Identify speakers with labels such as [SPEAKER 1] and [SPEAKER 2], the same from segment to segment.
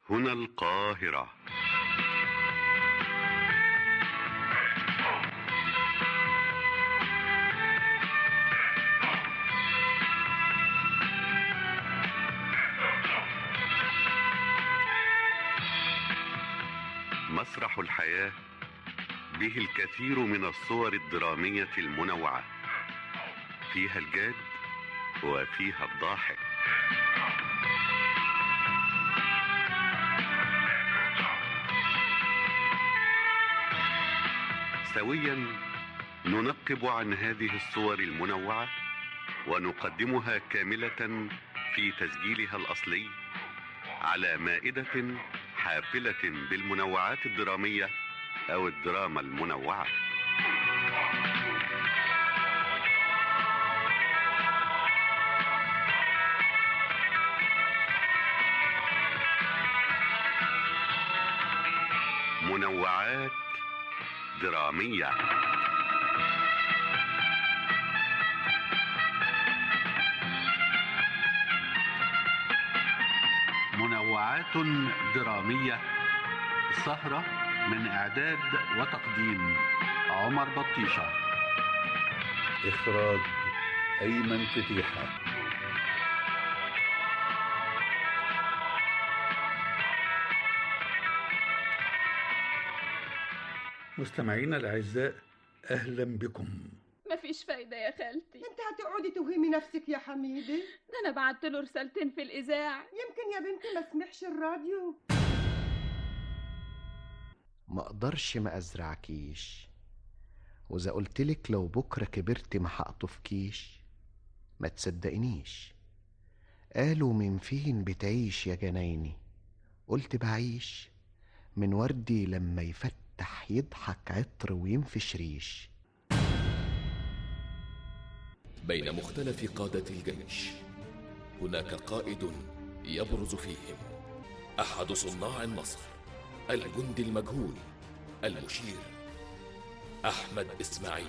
[SPEAKER 1] هنا القاهرة مسرح الحياة به الكثير من الصور الدرامية المنوعة فيها الجاد وفيها الضاحك سويا ننقب عن هذه الصور المنوعة ونقدمها كاملة في تسجيلها الأصلي على مائدة حافلة بالمنوعات الدرامية أو الدراما المنوعة منوعات درامية منوعات درامية سهرة من إعداد وتقديم عمر بطيشة
[SPEAKER 2] إخراج أيمن فتيحة مستمعينا الأعزاء أهلا بكم
[SPEAKER 3] مفيش فايدة يا خالتي
[SPEAKER 4] انت هتقعدي توهمي نفسك يا حميدة
[SPEAKER 3] ده أنا بعت له رسالتين في الإذاعة
[SPEAKER 4] يمكن يا بنتي ما سمعش الراديو
[SPEAKER 5] ما اقدرش ما ازرعكيش واذا قلتلك لو بكره كبرت ما هقطفكيش ما تصدقنيش قالوا من فين بتعيش يا جنايني قلت بعيش من وردي لما يفتح يضحك عطر وينفش ريش
[SPEAKER 6] بين مختلف قادة الجيش هناك قائد يبرز فيهم أحد صناع النصر الجندي المجهول المشير أحمد إسماعيل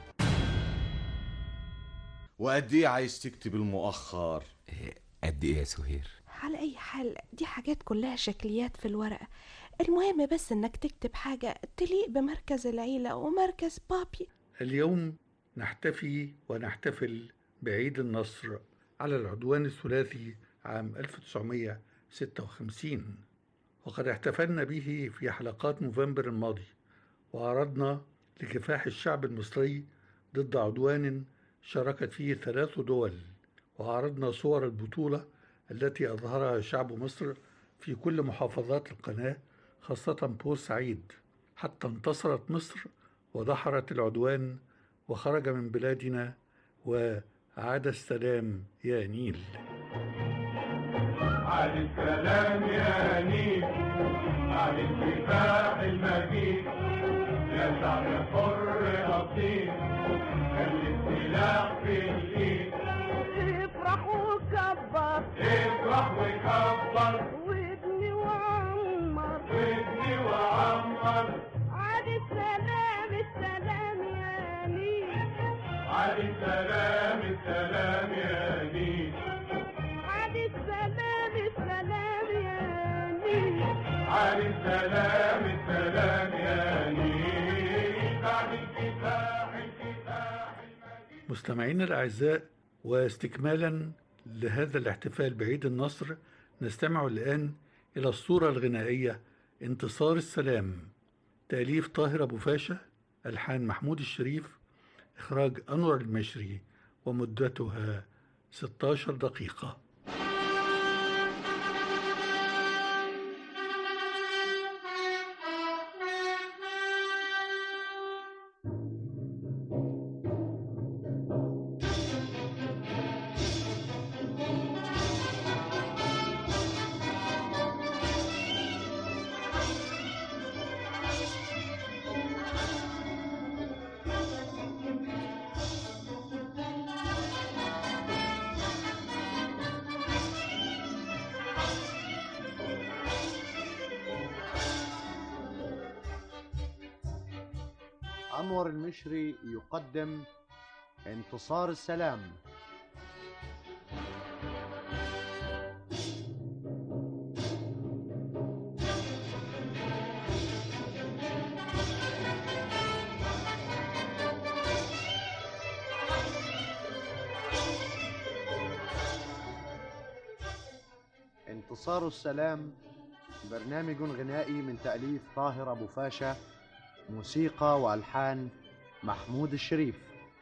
[SPEAKER 7] وقد ايه عايز تكتب المؤخر
[SPEAKER 8] قد ايه يا سهير
[SPEAKER 9] على أي حال دي حاجات كلها شكليات في الورقة المهم بس إنك تكتب حاجة تليق بمركز العيلة ومركز بابي
[SPEAKER 2] اليوم نحتفي ونحتفل بعيد النصر على العدوان الثلاثي عام 1956 وقد احتفلنا به في حلقات نوفمبر الماضي وعرضنا لكفاح الشعب المصري ضد عدوان شاركت فيه ثلاث دول وعرضنا صور البطولة التي أظهرها شعب مصر في كل محافظات القناة خاصة بورسعيد حتى انتصرت مصر ودحرت العدوان وخرج من بلادنا وعاد السلام يا نيل
[SPEAKER 10] عاد السلام يا نيل عاد الكفاح المجيد يا شعب حر أصيل خلي السلاح في الإيد
[SPEAKER 11] افرح وكبر
[SPEAKER 10] افرح وكبر
[SPEAKER 11] وابني وعمر
[SPEAKER 10] وابني وعمر
[SPEAKER 11] عاد السلام السلام يا نيل
[SPEAKER 10] عاد السلام السلام يا نيل
[SPEAKER 11] عاد السلام السلام يا نيل
[SPEAKER 10] عاد السلام السلام يا نيل بعد الكفاح الكفاح
[SPEAKER 2] مستمعينا الأعزاء واستكمالا لهذا الاحتفال بعيد النصر نستمع الآن إلى الصورة الغنائية انتصار السلام تأليف طاهر أبو فاشا ألحان محمود الشريف إخراج أنور المشري ومدتها 16 دقيقة
[SPEAKER 12] أنور المشري يقدم انتصار السلام انتصار السلام برنامج غنائي من تأليف طاهر أبو فاشا موسيقى وألحان محمود الشريف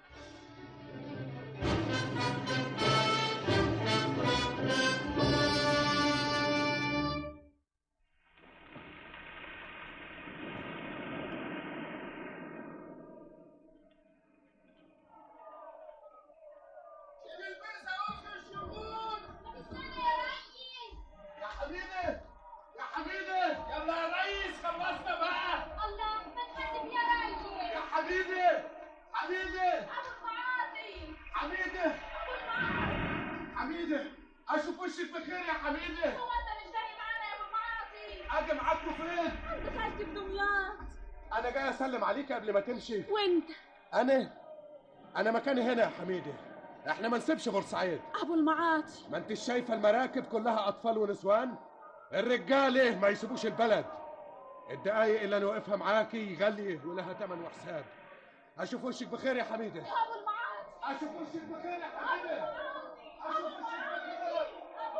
[SPEAKER 10] يا حبيبي يا حبيبي يلا يا ريس خلصنا بقى
[SPEAKER 11] الله ما تكذب يا راجل
[SPEAKER 10] يا حبيبي حبيبي
[SPEAKER 11] ابو المعاطي
[SPEAKER 10] حميدة حميدة اشوف وشك بخير يا حميدة
[SPEAKER 11] هو انت مش جاي معانا يا ابو المعاطي
[SPEAKER 10] اجي معاكم فين
[SPEAKER 11] عند خالتي بدمياط
[SPEAKER 10] انا جاي اسلم عليك قبل ما تمشي
[SPEAKER 11] وانت
[SPEAKER 10] انا انا مكاني هنا يا حميدة احنا ما نسيبش بورسعيد
[SPEAKER 11] ابو المعاطي
[SPEAKER 10] ما انت شايفه المراكب كلها اطفال ونسوان الرجاله ما يسيبوش البلد الدقايق اللي انا واقفها معاكي غاليه ولها ثمن وحساب اشوف وشك بخير يا حميده
[SPEAKER 11] ابو المعاطي
[SPEAKER 10] اشوف وشك بخير يا حميده اشوف وشك بخير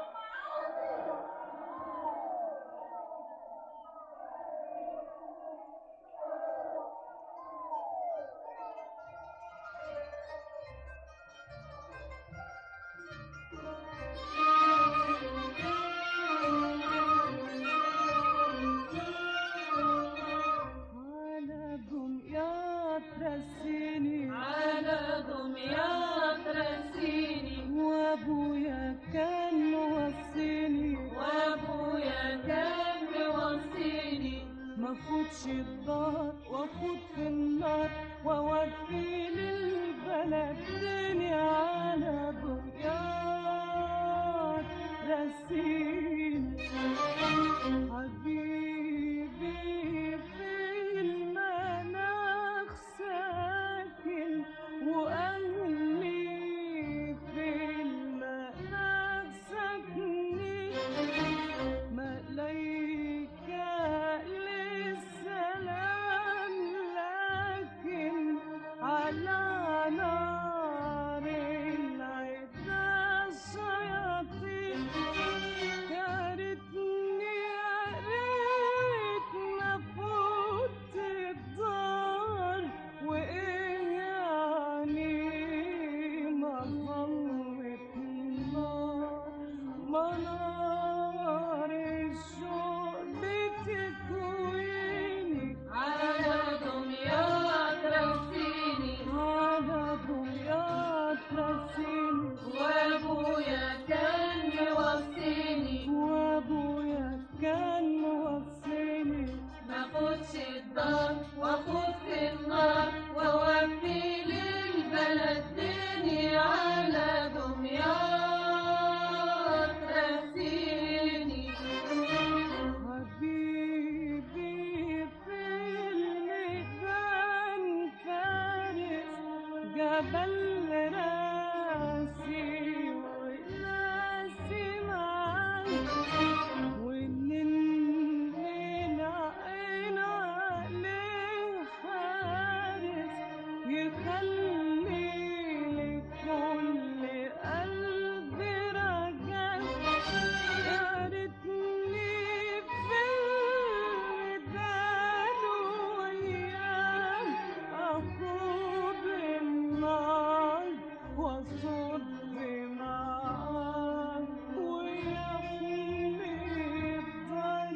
[SPEAKER 11] على دمياط رسيني
[SPEAKER 13] على دمياط رسيني
[SPEAKER 11] وابويا كان موصيني
[SPEAKER 13] وابويا كان موصيني
[SPEAKER 11] ما فوتش الدار وافوت في النار واودي للبلد دنيا على دمياط رسيني حبيبي في المناخ ساكن وأهلي في المناخ ساكنين ملايكة للسلام لكن على نار العدا الشياطين يا ريتني يا ريت ما فوت الدار وايه يعني ما ضلت النار ما نار الشوق بتكويني
[SPEAKER 13] على دمياط رسيني
[SPEAKER 11] على دمياط رسيني
[SPEAKER 13] وابويا كان موصيني
[SPEAKER 11] وابويا كان موصيني
[SPEAKER 13] ما فوتش الدار واخد في النار واوفي للبلد ديني على دمياط رسيني
[SPEAKER 11] حبيبي في الميدان فارس جبل راسي وناسي معاي وننين عين عليه حارس يخلي لكل قلب رجاء يا ريتني في الميدان وياه أخوض النار وأصد معاه ويحمي الدار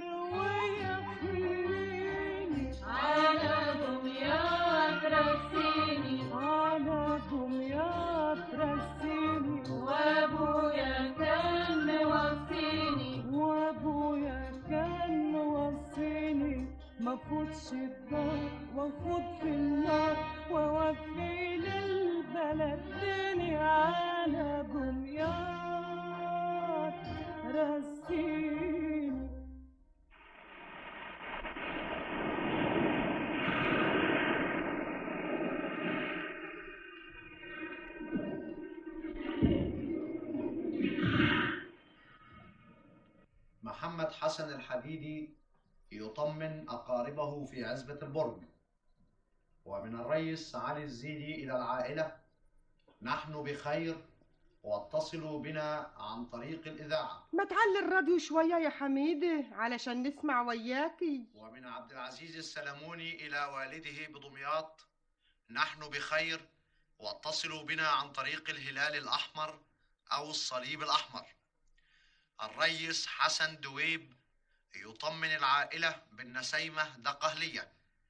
[SPEAKER 11] ويحميني
[SPEAKER 13] على دمياط رسيني
[SPEAKER 11] على دمياط رسيني
[SPEAKER 13] وابويا كان موصيني
[SPEAKER 11] وابويا كان موصيني ما فوتش الدار وافوت في النار واوفي للبلد دنيا على دمياط رسيني
[SPEAKER 12] محمد حسن الحديدي يطمن أقاربه في عزبة البرج ومن الرئيس علي الزيدي إلى العائلة نحن بخير واتصلوا بنا عن طريق الإذاعة
[SPEAKER 4] ما تعلي الراديو شوية يا حميدة علشان نسمع وياكي
[SPEAKER 12] ومن عبد العزيز السلموني إلى والده بدمياط نحن بخير واتصلوا بنا عن طريق الهلال الأحمر أو الصليب الأحمر الريس حسن دويب يطمن العائلة بالنسيمة دقهلية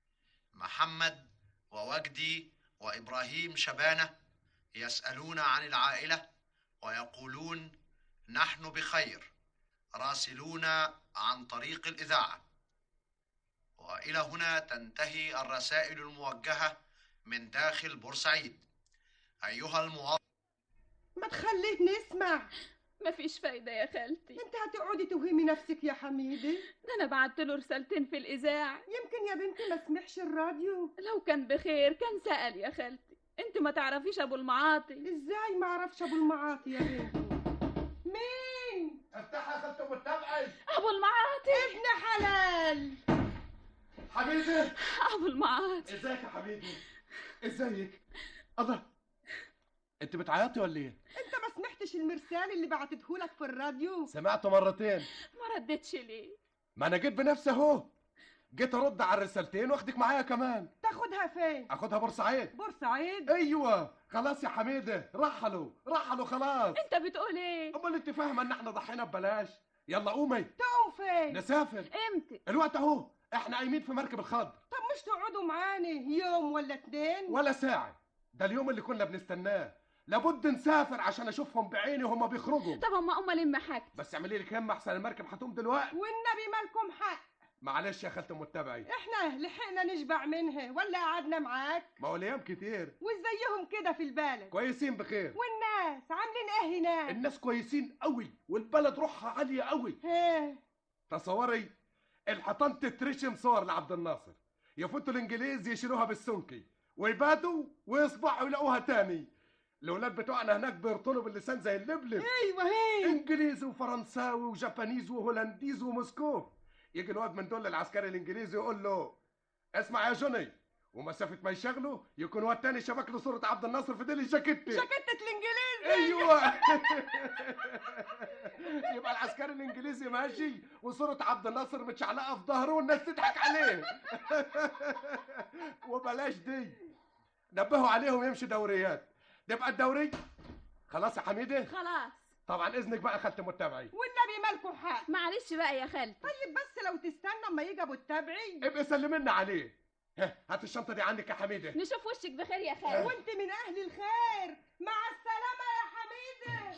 [SPEAKER 12] محمد ووجدي وإبراهيم شبانة يسألون عن العائلة ويقولون نحن بخير راسلونا عن طريق الإذاعة وإلى هنا تنتهي الرسائل الموجهة من داخل بورسعيد أيها المواطن
[SPEAKER 4] ما تخليه نسمع
[SPEAKER 3] مفيش فايدة يا خالتي
[SPEAKER 4] انت هتقعدي توهمي نفسك يا حميدة
[SPEAKER 3] ده أنا بعت له رسالتين في الإذاعة
[SPEAKER 4] يمكن يا بنتي ما سمعش الراديو
[SPEAKER 3] لو كان بخير كان سأل يا خالتي انت ما تعرفيش أبو المعاطي
[SPEAKER 4] ازاي ما اعرفش ابو المعاطي يا بنتي مين
[SPEAKER 10] افتحها خدت متابعي
[SPEAKER 3] أبو المعاطي
[SPEAKER 4] ابن حلال
[SPEAKER 10] حبيبي
[SPEAKER 3] أبو المعاطي
[SPEAKER 10] ازيك يا حبيبي ازيك الله انت بتعيطي ولا ايه
[SPEAKER 4] انت ما سمعتش المرسال اللي بعتتهولك في الراديو
[SPEAKER 10] سمعته مرتين
[SPEAKER 3] ما ردتش ليه
[SPEAKER 10] ما انا جيت بنفسي اهو جيت ارد على الرسالتين واخدك معايا كمان
[SPEAKER 4] تاخدها فين
[SPEAKER 10] اخدها بورسعيد
[SPEAKER 4] بورسعيد
[SPEAKER 10] ايوه خلاص يا حميده رحلوا رحلوا خلاص
[SPEAKER 3] انت بتقول ايه
[SPEAKER 10] امال انت فاهمه ان احنا ضحينا ببلاش يلا قومي
[SPEAKER 4] تقوم فين
[SPEAKER 10] نسافر
[SPEAKER 3] امتى
[SPEAKER 10] الوقت اهو احنا قايمين في مركب الخضر
[SPEAKER 4] طب مش تقعدوا معاني يوم ولا اتنين
[SPEAKER 10] ولا ساعه ده اليوم اللي كنا بنستناه لابد نسافر عشان اشوفهم بعيني وهم بيخرجوا
[SPEAKER 3] طب اما أما لم حاجتي
[SPEAKER 10] بس اعملي لي كام احسن المركب هتقوم دلوقتي
[SPEAKER 4] والنبي مالكم حق
[SPEAKER 10] معلش يا خالتي متابعي
[SPEAKER 4] احنا لحقنا نشبع منها ولا قعدنا معاك
[SPEAKER 10] ما هو الايام كتير
[SPEAKER 4] وازيهم كده في البلد
[SPEAKER 10] كويسين بخير
[SPEAKER 4] والناس عاملين ايه هناك
[SPEAKER 10] الناس كويسين قوي والبلد روحها عاليه قوي
[SPEAKER 4] ايه
[SPEAKER 10] تصوري الحيطان تترشم صور لعبد الناصر يفوتوا الانجليز يشيلوها بالسنكي ويباتوا ويصبحوا يلاقوها تاني الاولاد بتوعنا هناك بيرطلوا باللسان زي اللبلب
[SPEAKER 4] ايوه هي
[SPEAKER 10] انجليزي وفرنساوي وجابانيز وهولنديز وموسكوف يجي الواد من دول العسكري الانجليزي يقول له اسمع يا جوني ومسافة ما يشغله يكون واد تاني شبك له صورة عبد الناصر في ديل الجاكيت
[SPEAKER 4] شكتة الانجليزي
[SPEAKER 10] ايوه يبقى العسكري الانجليزي ماشي وصورة عبد الناصر متشعلقة في ظهره والناس تضحك عليه وبلاش دي نبهوا عليهم يمشي دوريات تبقى الدوري خلاص يا حميده
[SPEAKER 3] خلاص
[SPEAKER 10] طبعا اذنك بقى خدت متابعي
[SPEAKER 4] والنبي مالكم حق
[SPEAKER 3] معلش بقى يا خالتي
[SPEAKER 4] طيب بس لو تستنى اما يجي ابو التبعي
[SPEAKER 10] ابقي سلمنا عليه ها، هات الشنطه دي عندك يا حميده
[SPEAKER 3] نشوف وشك بخير يا خالتي
[SPEAKER 4] وانت من اهل الخير مع السلامة يا حميدة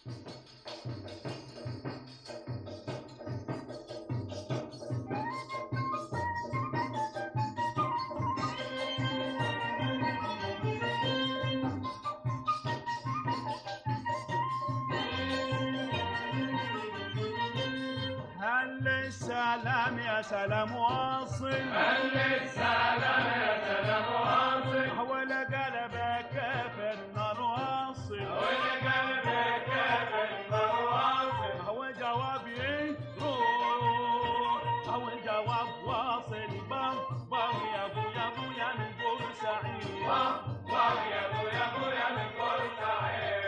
[SPEAKER 14] هل السلام يا سلام واصل
[SPEAKER 13] هل السلام يا سلام واصل
[SPEAKER 14] حول قلبك في النار واصل
[SPEAKER 13] حول قلبك في النار واصل
[SPEAKER 14] هو جواب يروح هو جواب واصل بام بام يا ابو يا ابو يا من بورسعيد
[SPEAKER 13] واو يا ابو يا ابو يا من بورسعيد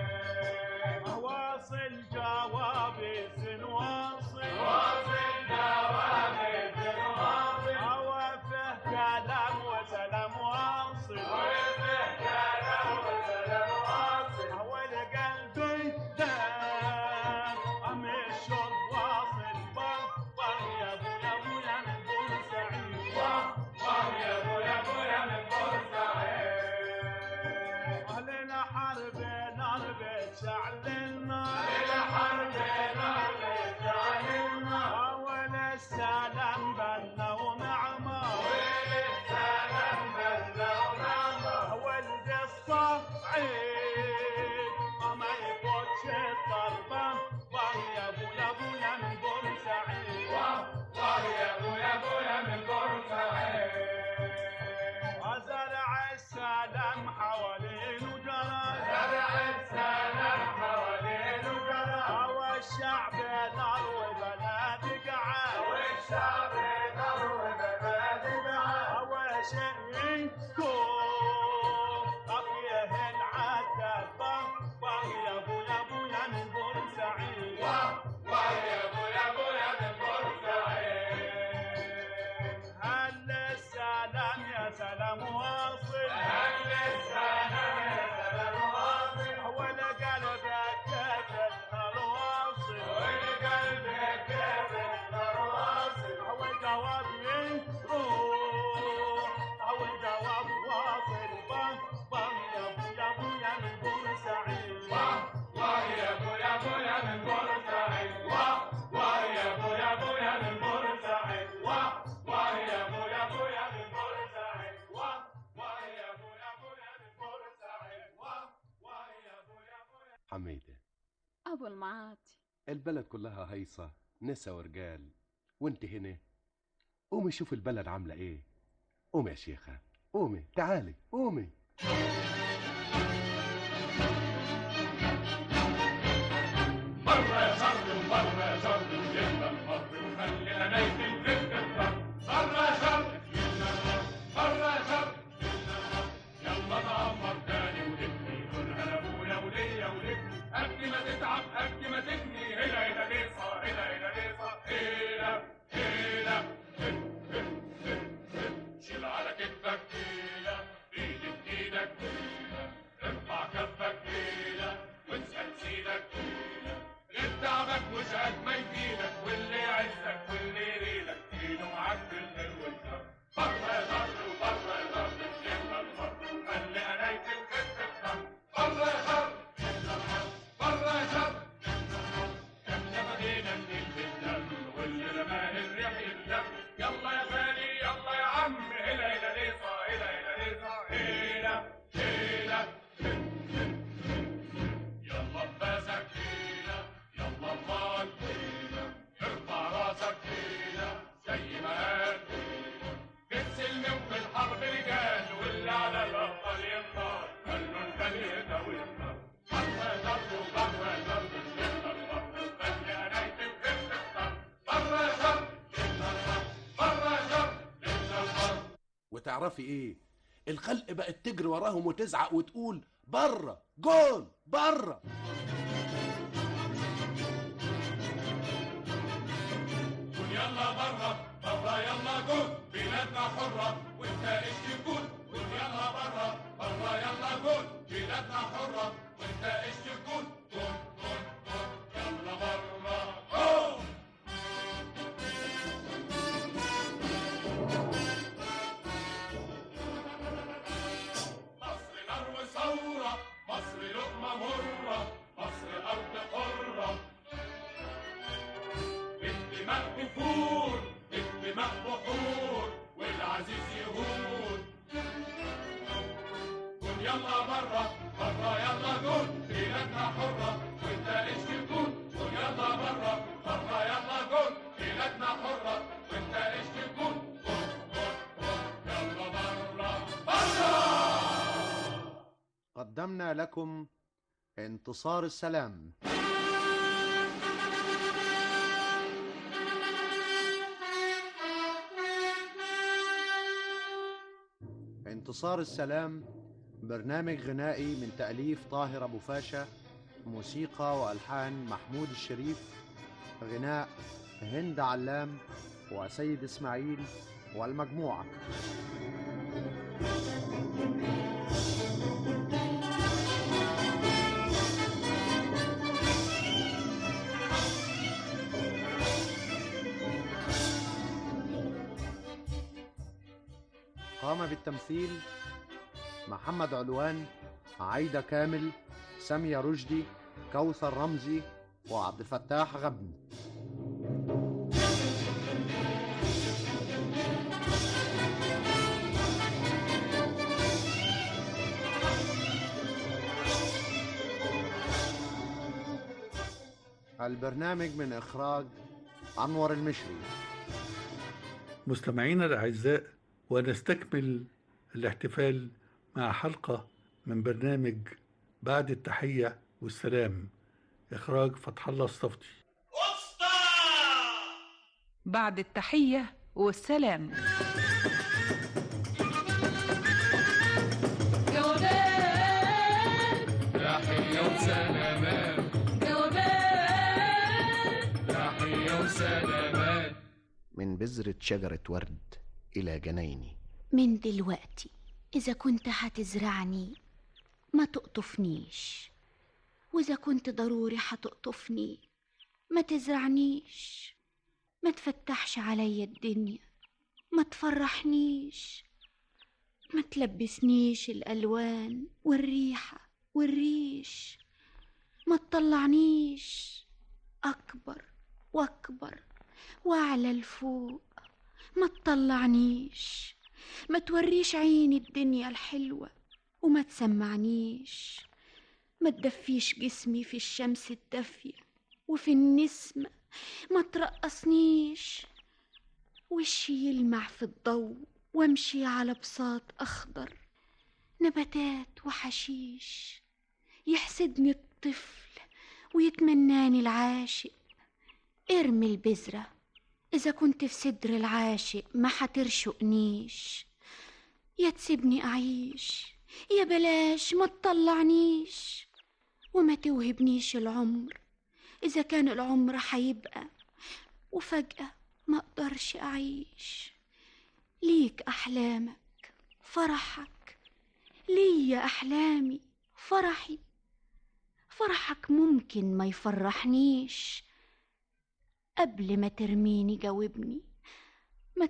[SPEAKER 14] واصل جواب الزن واصل
[SPEAKER 13] واصل جواب الزن واصل
[SPEAKER 14] أوفه كلام وسلام واصل
[SPEAKER 13] وفيه كلام وسلام واصل
[SPEAKER 14] أول قلبي دام أم الشرب واصل بام بام يا أبو يا أبو يا من بورسعيد
[SPEAKER 13] واو يا ابو يا ابو يا من بورسعيد
[SPEAKER 14] أهلنا حرب نار بتشعل النار
[SPEAKER 13] إلى حرب نار بتشعل النار
[SPEAKER 14] أول السلام بنا ومعمار
[SPEAKER 13] والسلام بلنا ونعمر
[SPEAKER 14] ولد الصعيد ما يفوتش الضربة بام يا أبو يا أبو يا من بورسعيد
[SPEAKER 13] واو يا ابو يا ابو يا من بورسعيد
[SPEAKER 14] وزرع السلام حوالين جرى
[SPEAKER 13] زرع السلام حوالين جرى
[SPEAKER 14] والشعب نار وبلاد قعاد
[SPEAKER 13] والشعب نار وبلاد قعاد
[SPEAKER 14] وشيء يكون أخيه العتبة بام يا
[SPEAKER 10] حميدة
[SPEAKER 3] ابو المعاطي
[SPEAKER 10] البلد كلها هيصة نسا ورجال وانت هنا قومي شوف البلد عاملة ايه قومي يا شيخة قومي تعالي قومي
[SPEAKER 13] بره يا شرق وبره يا شرق وجبنا الفرد وخلي أنايت الفكر الفرد بره يا شرق جبنا الفرد بره يا شرق جبنا الفرد يلا نعمر تاني ونبني نقولها لأبويا وليا ولابني قد ما تتعب قد ما تبني هنا هنا ليصة هنا هنا ليصة هنا هنا هن هن هن هن شيل على كتفك هنا ايدك ايدك هنا ارفع كفك هنا واسأل سيدك هنا غير تعبك مش قد ما يفيدك واللي يعزك واللي يريدك ايده معاك في الخير والشر بره يا ضر وبره يا ضر جبنا الفرد وخلي قناية الخير تفضل بره يا شر جبنا الفرد بره يا شر جبنا الفرد احنا بدينا النيل بالدم واللي رماه الريح يندم يلا يا غالي يلا يا عم هنا هنا ليصة هنا هنا ليصة هنا هنا هن هن هن هن يلا باسك هنا يلا الله هنا ارفع راسك هنا زي ما قال هنا في السلم وفي الحرب رجال واللي على الابطال ينطار خلوا الخليقة والنار بره يا ضرب وبره يا ضرب جبنا الفرد خلي قناية الخير تختار بره يا شر جبنا الفرد بره يا شر جبنا الفرد
[SPEAKER 10] وتعرفي ايه الخلق بقت تجري وراهم وتزعق وتقول بره جول بره
[SPEAKER 13] قول يلا برا برا يلا جول بلادنا حرة وانت ايش تقول قول يلا برا برا يلا جول بلادنا حرة وانت ايش تقول جول جول جول يلا برا جول مصر نار وثورة مصر لقمة مرة مصر أرض حرة بالدماء بفور بالدماء بحور والعزيز يهون قول يلا برا برا يلا جول بلادنا حرة وانت ايش تقول قول يلا برا برا يلا جول بلادنا حرة وانت ايش تقول جول جول جول يلا برا برا
[SPEAKER 12] قدمنا لكم انتصار السلام انتصار السلام برنامج غنائي من تأليف طاهر أبو فاشا موسيقى وألحان محمود الشريف غناء هند علام وسيد إسماعيل والمجموعة قام بالتمثيل محمد علوان عايدة كامل سامية رشدي كوثر رمزي وعبد الفتاح غبن البرنامج من إخراج أنور المشري
[SPEAKER 2] مستمعينا الأعزاء ونستكمل الاحتفال مع حلقة من برنامج بعد التحية والسلام إخراج فتح الله الصفتي
[SPEAKER 15] بعد التحية والسلام
[SPEAKER 13] جوابات تحية وسلامات جوابات تحية وسلامات
[SPEAKER 5] من بذرة شجرة ورد إلى جنايني
[SPEAKER 16] من دلوقتي إذا كنت هتزرعني ما تقطفنيش وإذا كنت ضروري هتقطفني ما تزرعنيش ما تفتحش عليا الدنيا ما تفرحنيش ما تلبسنيش الألوان والريحة والريش ما تطلعنيش أكبر وأكبر وأعلى لفوق ما تطلعنيش ما توريش عيني الدنيا الحلوة وما تسمعنيش ما تدفيش جسمي في الشمس الدافية وفي النسمة ما ترقصنيش وشي يلمع في الضوء وامشي على بساط أخضر نباتات وحشيش يحسدني الطفل ويتمناني العاشق ارمي البذرة إذا كنت في صدر العاشق ما حترشقنيش يا تسيبني أعيش يا بلاش ما تطلعنيش وما توهبنيش العمر إذا كان العمر حيبقى وفجأة ما أقدرش أعيش ليك أحلامك فرحك ليا أحلامي فرحي فرحك ممكن ما يفرحنيش قبل ما ترميني جاوبني ما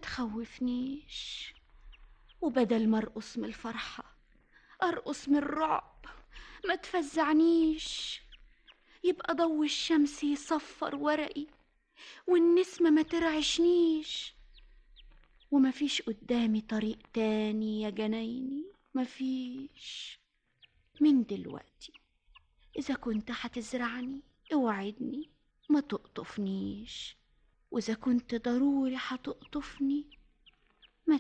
[SPEAKER 16] تخوفنيش وبدل ما ارقص من الفرحة ارقص من الرعب ما تفزعنيش يبقى ضو الشمس يصفر ورقي والنسمة ما ترعشنيش ومفيش قدامي طريق تاني يا جنايني مفيش من دلوقتي إذا كنت هتزرعني اوعدني ما تقطفنيش وإذا كنت ضروري هتقطفني ما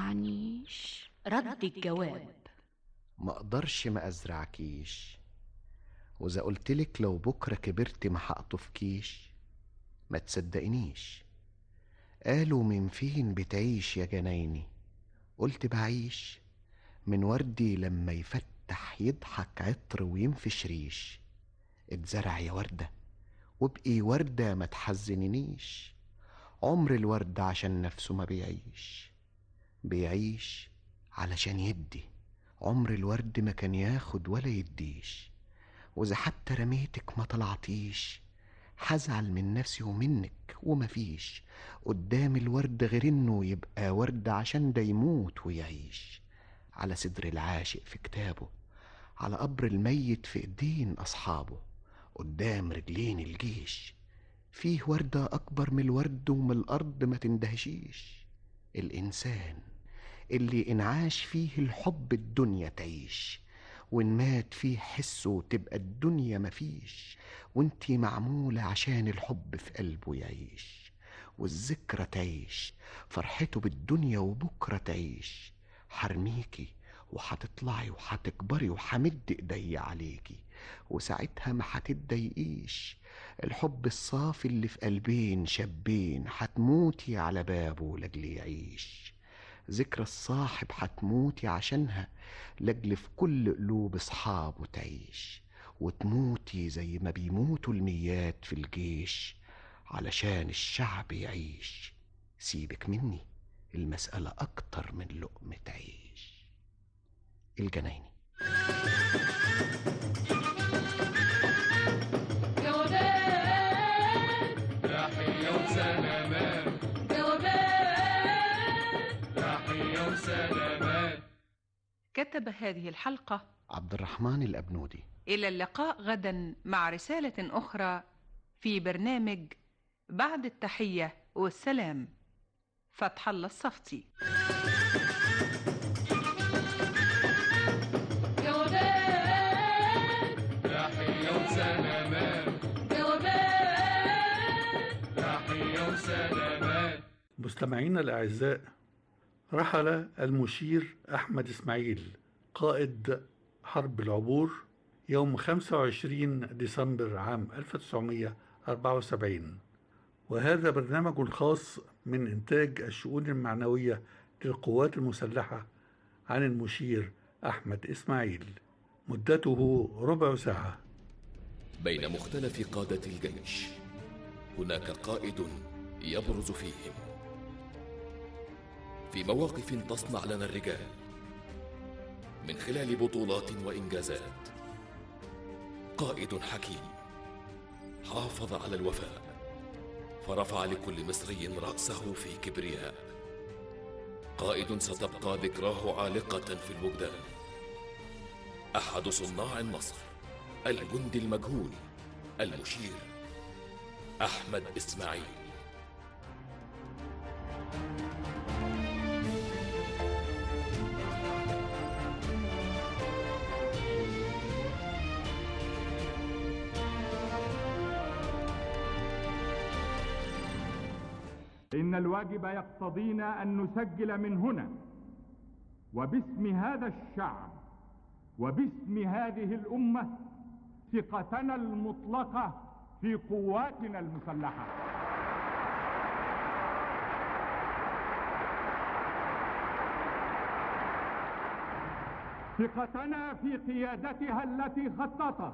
[SPEAKER 16] تزرعنيش
[SPEAKER 15] رد الجواب
[SPEAKER 5] ما اقدرش ما ازرعكيش واذا قلتلك لو بكره كبرت ما هقطفكيش ما تصدقنيش قالوا من فين بتعيش يا جنايني قلت بعيش من وردي لما يفتح يضحك عطر وينفش ريش اتزرع يا وردة وابقي وردة ما تحزننيش عمر الورد عشان نفسه ما بيعيش بيعيش علشان يدي عمر الورد ما كان ياخد ولا يديش واذا حتى رميتك ما طلعتيش هزعل من نفسي ومنك ومفيش قدام الورد غير انه يبقى ورد عشان ده يموت ويعيش على صدر العاشق في كتابه على قبر الميت في ايدين اصحابه قدام رجلين الجيش فيه وردة أكبر من الورد ومن الأرض ما تندهشيش الإنسان اللي إنعاش فيه الحب الدنيا تعيش وإن مات فيه حسه تبقى الدنيا مفيش وانتي معمولة عشان الحب في قلبه يعيش والذكرى تعيش فرحته بالدنيا وبكرة تعيش حرميكي وحتطلعي وحتكبري وحمد ايدي عليكي وساعتها ما حتتضايقيش الحب الصافي اللي في قلبين شابين حتموتي على بابه لاجل يعيش ذكرى الصاحب حتموتي عشانها لاجل في كل قلوب اصحابه تعيش وتموتي زي ما بيموتوا الميات في الجيش علشان الشعب يعيش سيبك مني المسألة أكتر من لقمة عيش الجنايني
[SPEAKER 13] جوابات تحية وسلامات جوابات تحية وسلامات
[SPEAKER 15] كتب هذه الحلقة
[SPEAKER 5] عبد الرحمن الأبنودي
[SPEAKER 15] إلى اللقاء غدا مع رسالة أخرى في برنامج بعد التحية والسلام فتح الله الصفتي
[SPEAKER 13] جوابات تحية وسلامات جوابات تحية وسلامات
[SPEAKER 2] مستمعينا الأعزاء رحل المشير أحمد إسماعيل قائد حرب العبور يوم 25 ديسمبر عام 1974 وهذا برنامج خاص من إنتاج الشؤون المعنوية للقوات المسلحة عن المشير أحمد إسماعيل مدته ربع ساعة
[SPEAKER 6] بين مختلف قادة الجيش هناك قائد يبرز فيهم في مواقف تصنع لنا الرجال من خلال بطولات وإنجازات قائد حكيم حافظ على الوفاء فرفع لكل مصري رأسه في كبرياء قائد ستبقى ذكراه عالقة في الوجدان أحد صناع النصر الجندي المجهول المشير أحمد إسماعيل
[SPEAKER 17] إن الواجب يقتضينا أن نسجل من هنا وباسم هذا الشعب وباسم هذه الأمة ثقتنا المطلقة في قواتنا المسلحة ثقتنا في قيادتها التي خططت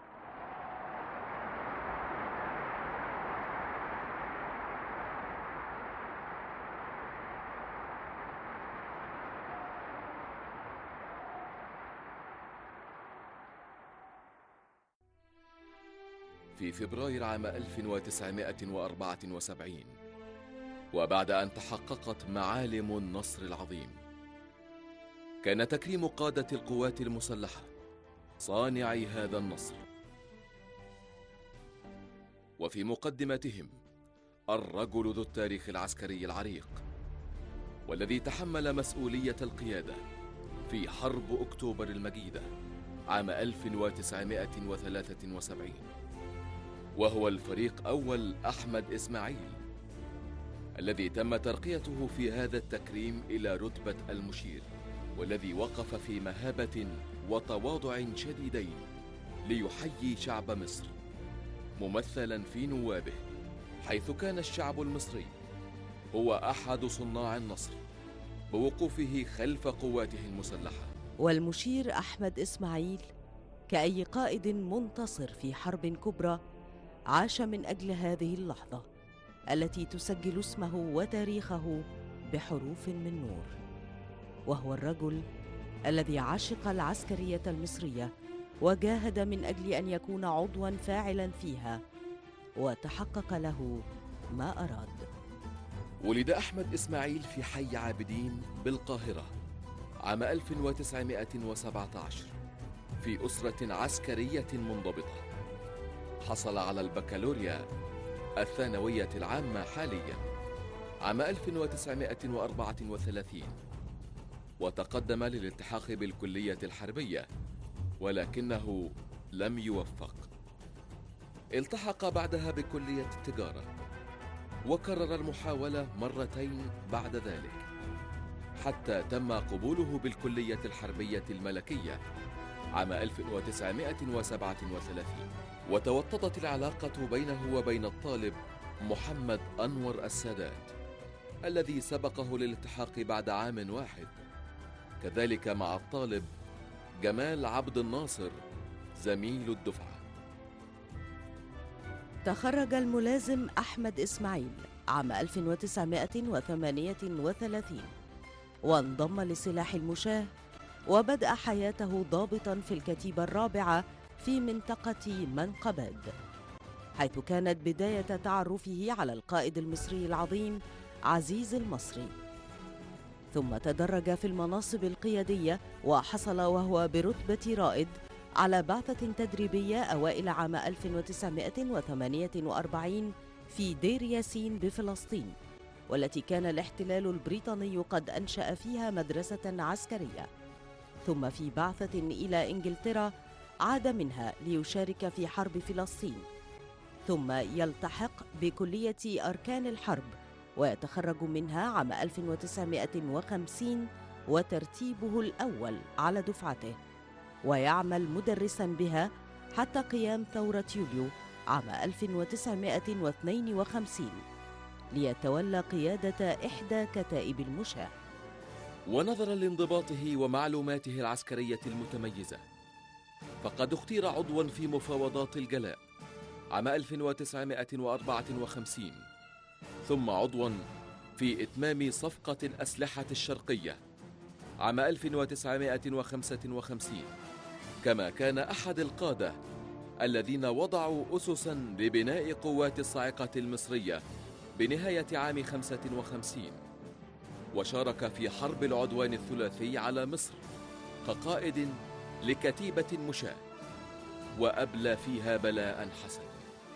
[SPEAKER 6] في فبراير عام 1974 وبعد أن تحققت معالم النصر العظيم كان تكريم قادة القوات المسلحة صانعي هذا النصر وفي مقدمتهم الرجل ذو التاريخ العسكري العريق والذي تحمل مسؤولية القيادة في حرب أكتوبر المجيدة عام 1973 وهو الفريق أول أحمد إسماعيل الذي تم ترقيته في هذا التكريم إلى رتبة المشير والذي وقف في مهابة وتواضع شديدين ليحيي شعب مصر ممثلا في نوابه حيث كان الشعب المصري هو أحد صناع النصر بوقوفه خلف قواته المسلحة
[SPEAKER 18] والمشير أحمد إسماعيل كأي قائد منتصر في حرب كبرى عاش من أجل هذه اللحظة التي تسجل اسمه وتاريخه بحروف من نور وهو الرجل الذي عشق العسكرية المصرية وجاهد من أجل أن يكون عضوا فاعلا فيها وتحقق له ما أراد
[SPEAKER 6] ولد أحمد إسماعيل في حي عابدين بالقاهرة عام 1917 في أسرة عسكرية منضبطة حصل على البكالوريا الثانوية العامة حاليا عام 1934 وتقدم للالتحاق بالكلية الحربية ولكنه لم يوفق التحق بعدها بكلية التجارة وكرر المحاولة مرتين بعد ذلك حتى تم قبوله بالكلية الحربية الملكية عام 1937 وتوطدت العلاقة بينه وبين الطالب محمد أنور السادات الذي سبقه للالتحاق بعد عام واحد كذلك مع الطالب جمال عبد الناصر زميل الدفعة
[SPEAKER 18] تخرج الملازم أحمد إسماعيل عام 1938 وانضم لسلاح المشاة وبدأ حياته ضابطا في الكتيبة الرابعة في منطقة منقباد حيث كانت بداية تعرفه على القائد المصري العظيم عزيز المصري ثم تدرج في المناصب القيادية وحصل وهو برتبة رائد على بعثة تدريبية أوائل عام 1948 في دير ياسين بفلسطين والتي كان الاحتلال البريطاني قد أنشأ فيها مدرسة عسكرية ثم في بعثة إلى إنجلترا عاد منها ليشارك في حرب فلسطين ثم يلتحق بكلية أركان الحرب ويتخرج منها عام 1950 وترتيبه الأول على دفعته ويعمل مدرسا بها حتى قيام ثورة يوليو عام 1952 ليتولى قيادة إحدى كتائب المشاة
[SPEAKER 6] ونظرا لانضباطه ومعلوماته العسكرية المتميزة فقد اختير عضوا في مفاوضات الجلاء عام 1954 ثم عضوا في إتمام صفقة الأسلحة الشرقية عام 1955 كما كان أحد القادة الذين وضعوا أسسا لبناء قوات الصاعقة المصرية بنهاية عام 55 وشارك في حرب العدوان الثلاثي على مصر كقائد لكتيبة مشاة وأبلى فيها بلاء حسنا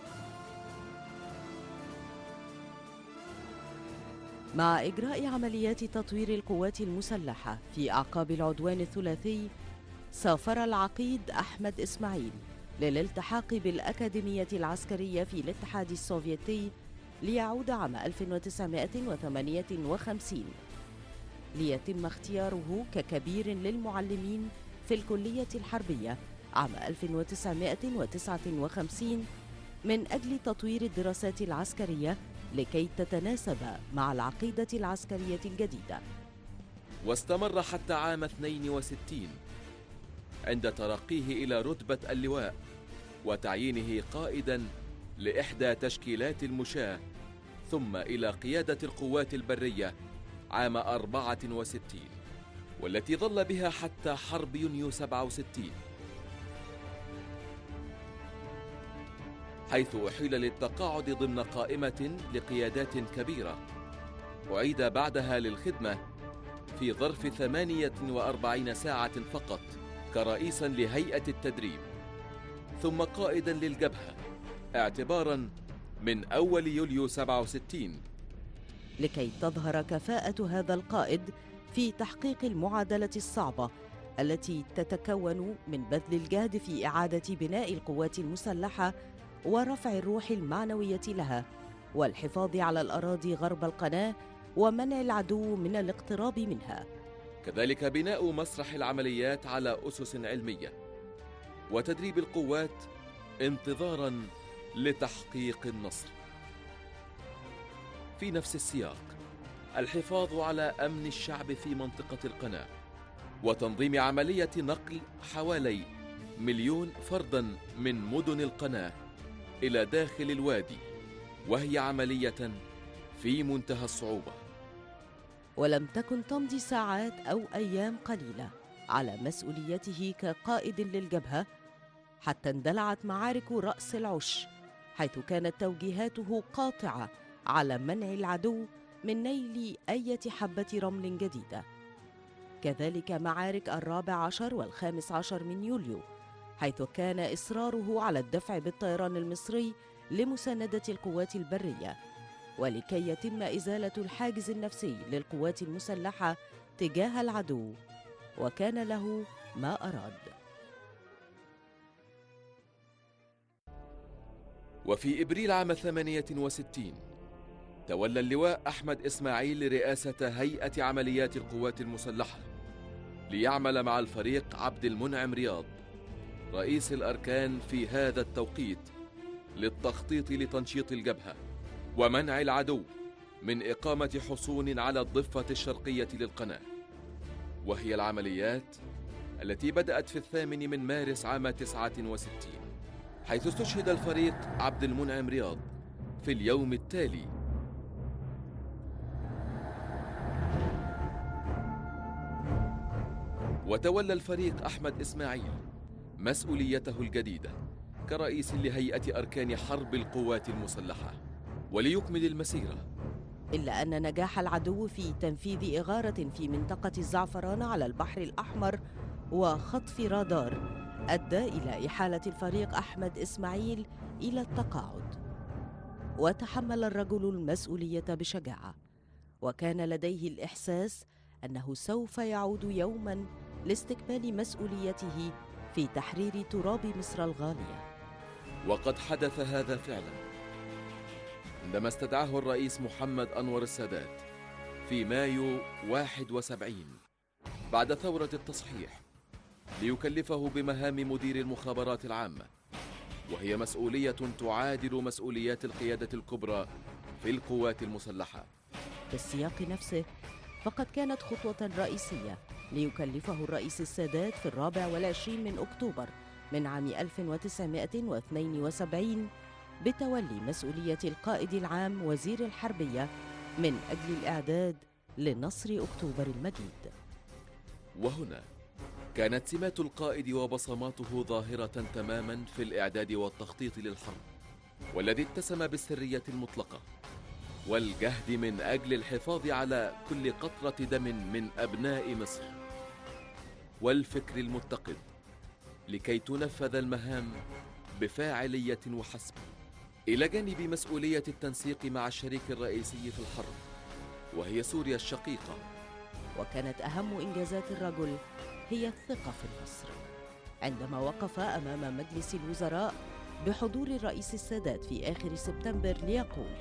[SPEAKER 18] مع إجراء عمليات تطوير القوات المسلحة في أعقاب العدوان الثلاثي سافر العقيد أحمد إسماعيل للالتحاق بالأكاديمية العسكرية في الاتحاد السوفيتي ليعود عام 1958 ليتم اختياره ككبير للمعلمين في الكلية الحربية عام 1959 من أجل تطوير الدراسات العسكرية لكي تتناسب مع العقيدة العسكرية الجديدة
[SPEAKER 6] واستمر حتى عام 62 عند ترقيه إلى رتبة اللواء وتعيينه قائدا لإحدى تشكيلات المشاة ثم إلى قيادة القوات البرية عام 64 والتي ظل بها حتى حرب يونيو 67 حيث أحيل للتقاعد ضمن قائمة لقيادات كبيرة أعيد بعدها للخدمة في ظرف 48 ساعة فقط كرئيسا لهيئة التدريب ثم قائدا للجبهة اعتبارا من أول يوليو 67
[SPEAKER 18] لكي تظهر كفاءة هذا القائد في تحقيق المعادلة الصعبة التي تتكون من بذل الجهد في إعادة بناء القوات المسلحة ورفع الروح المعنوية لها والحفاظ على الأراضي غرب القناة ومنع العدو من الاقتراب منها
[SPEAKER 6] كذلك بناء مسرح العمليات على أسس علمية وتدريب القوات انتظارا لتحقيق النصر في نفس السياق الحفاظ على أمن الشعب في منطقة القناة وتنظيم عملية نقل حوالي مليون فردا من مدن القناة إلى داخل الوادي وهي عملية في منتهى الصعوبة
[SPEAKER 18] ولم تكن تمضي ساعات أو أيام قليلة على مسؤوليته كقائد للجبهة حتى اندلعت معارك رأس العش حيث كانت توجيهاته قاطعة على منع العدو من نيل أي حبة رمل جديدة كذلك معارك الرابع عشر والخامس عشر من يوليو حيث كان إصراره على الدفع بالطيران المصري لمساندة القوات البرية ولكي يتم إزالة الحاجز النفسي للقوات المسلحة تجاه العدو وكان له ما أراد
[SPEAKER 6] وفي إبريل عام 68 تولى اللواء أحمد إسماعيل رئاسة هيئة عمليات القوات المسلحة ليعمل مع الفريق عبد المنعم رياض رئيس الأركان في هذا التوقيت للتخطيط لتنشيط الجبهة ومنع العدو من إقامة حصون على الضفة الشرقية للقناة وهي العمليات التي بدأت في الثامن من مارس عام 69 حيث استشهد الفريق عبد المنعم رياض في اليوم التالي وتولى الفريق أحمد إسماعيل مسؤوليته الجديدة كرئيس لهيئة أركان حرب القوات المسلحة وليكمل المسيرة
[SPEAKER 18] إلا أن نجاح العدو في تنفيذ إغارة في منطقة الزعفران على البحر الأحمر وخطف رادار أدى إلى إحالة الفريق أحمد إسماعيل إلى التقاعد وتحمل الرجل المسؤولية بشجاعة وكان لديه الإحساس أنه سوف يعود يوما لاستكمال مسؤوليته في تحرير تراب مصر الغالية
[SPEAKER 6] وقد حدث هذا فعلا عندما استدعاه الرئيس محمد أنور السادات في مايو 71 بعد ثورة التصحيح ليكلفه بمهام مدير المخابرات العامة وهي مسؤولية تعادل مسؤوليات القيادة الكبرى في القوات المسلحة
[SPEAKER 18] في السياق نفسه فقد كانت خطوة رئيسية ليكلفه الرئيس السادات في الرابع والعشرين من أكتوبر من عام 1972 بتولي مسؤولية القائد العام وزير الحربية من أجل الإعداد لنصر أكتوبر المجيد
[SPEAKER 6] وهنا كانت سمات القائد وبصماته ظاهرة تماما في الإعداد والتخطيط للحرب والذي اتسم بالسرية المطلقة والجهد من أجل الحفاظ على كل قطرة دم من أبناء مصر والفكر المتقد لكي تنفذ المهام بفاعلية وحسب إلى جانب مسؤولية التنسيق مع الشريك الرئيسي في الحرب وهي سوريا الشقيقة
[SPEAKER 18] وكانت أهم إنجازات الرجل هي الثقة في مصر عندما وقف أمام مجلس الوزراء بحضور الرئيس السادات في آخر سبتمبر ليقول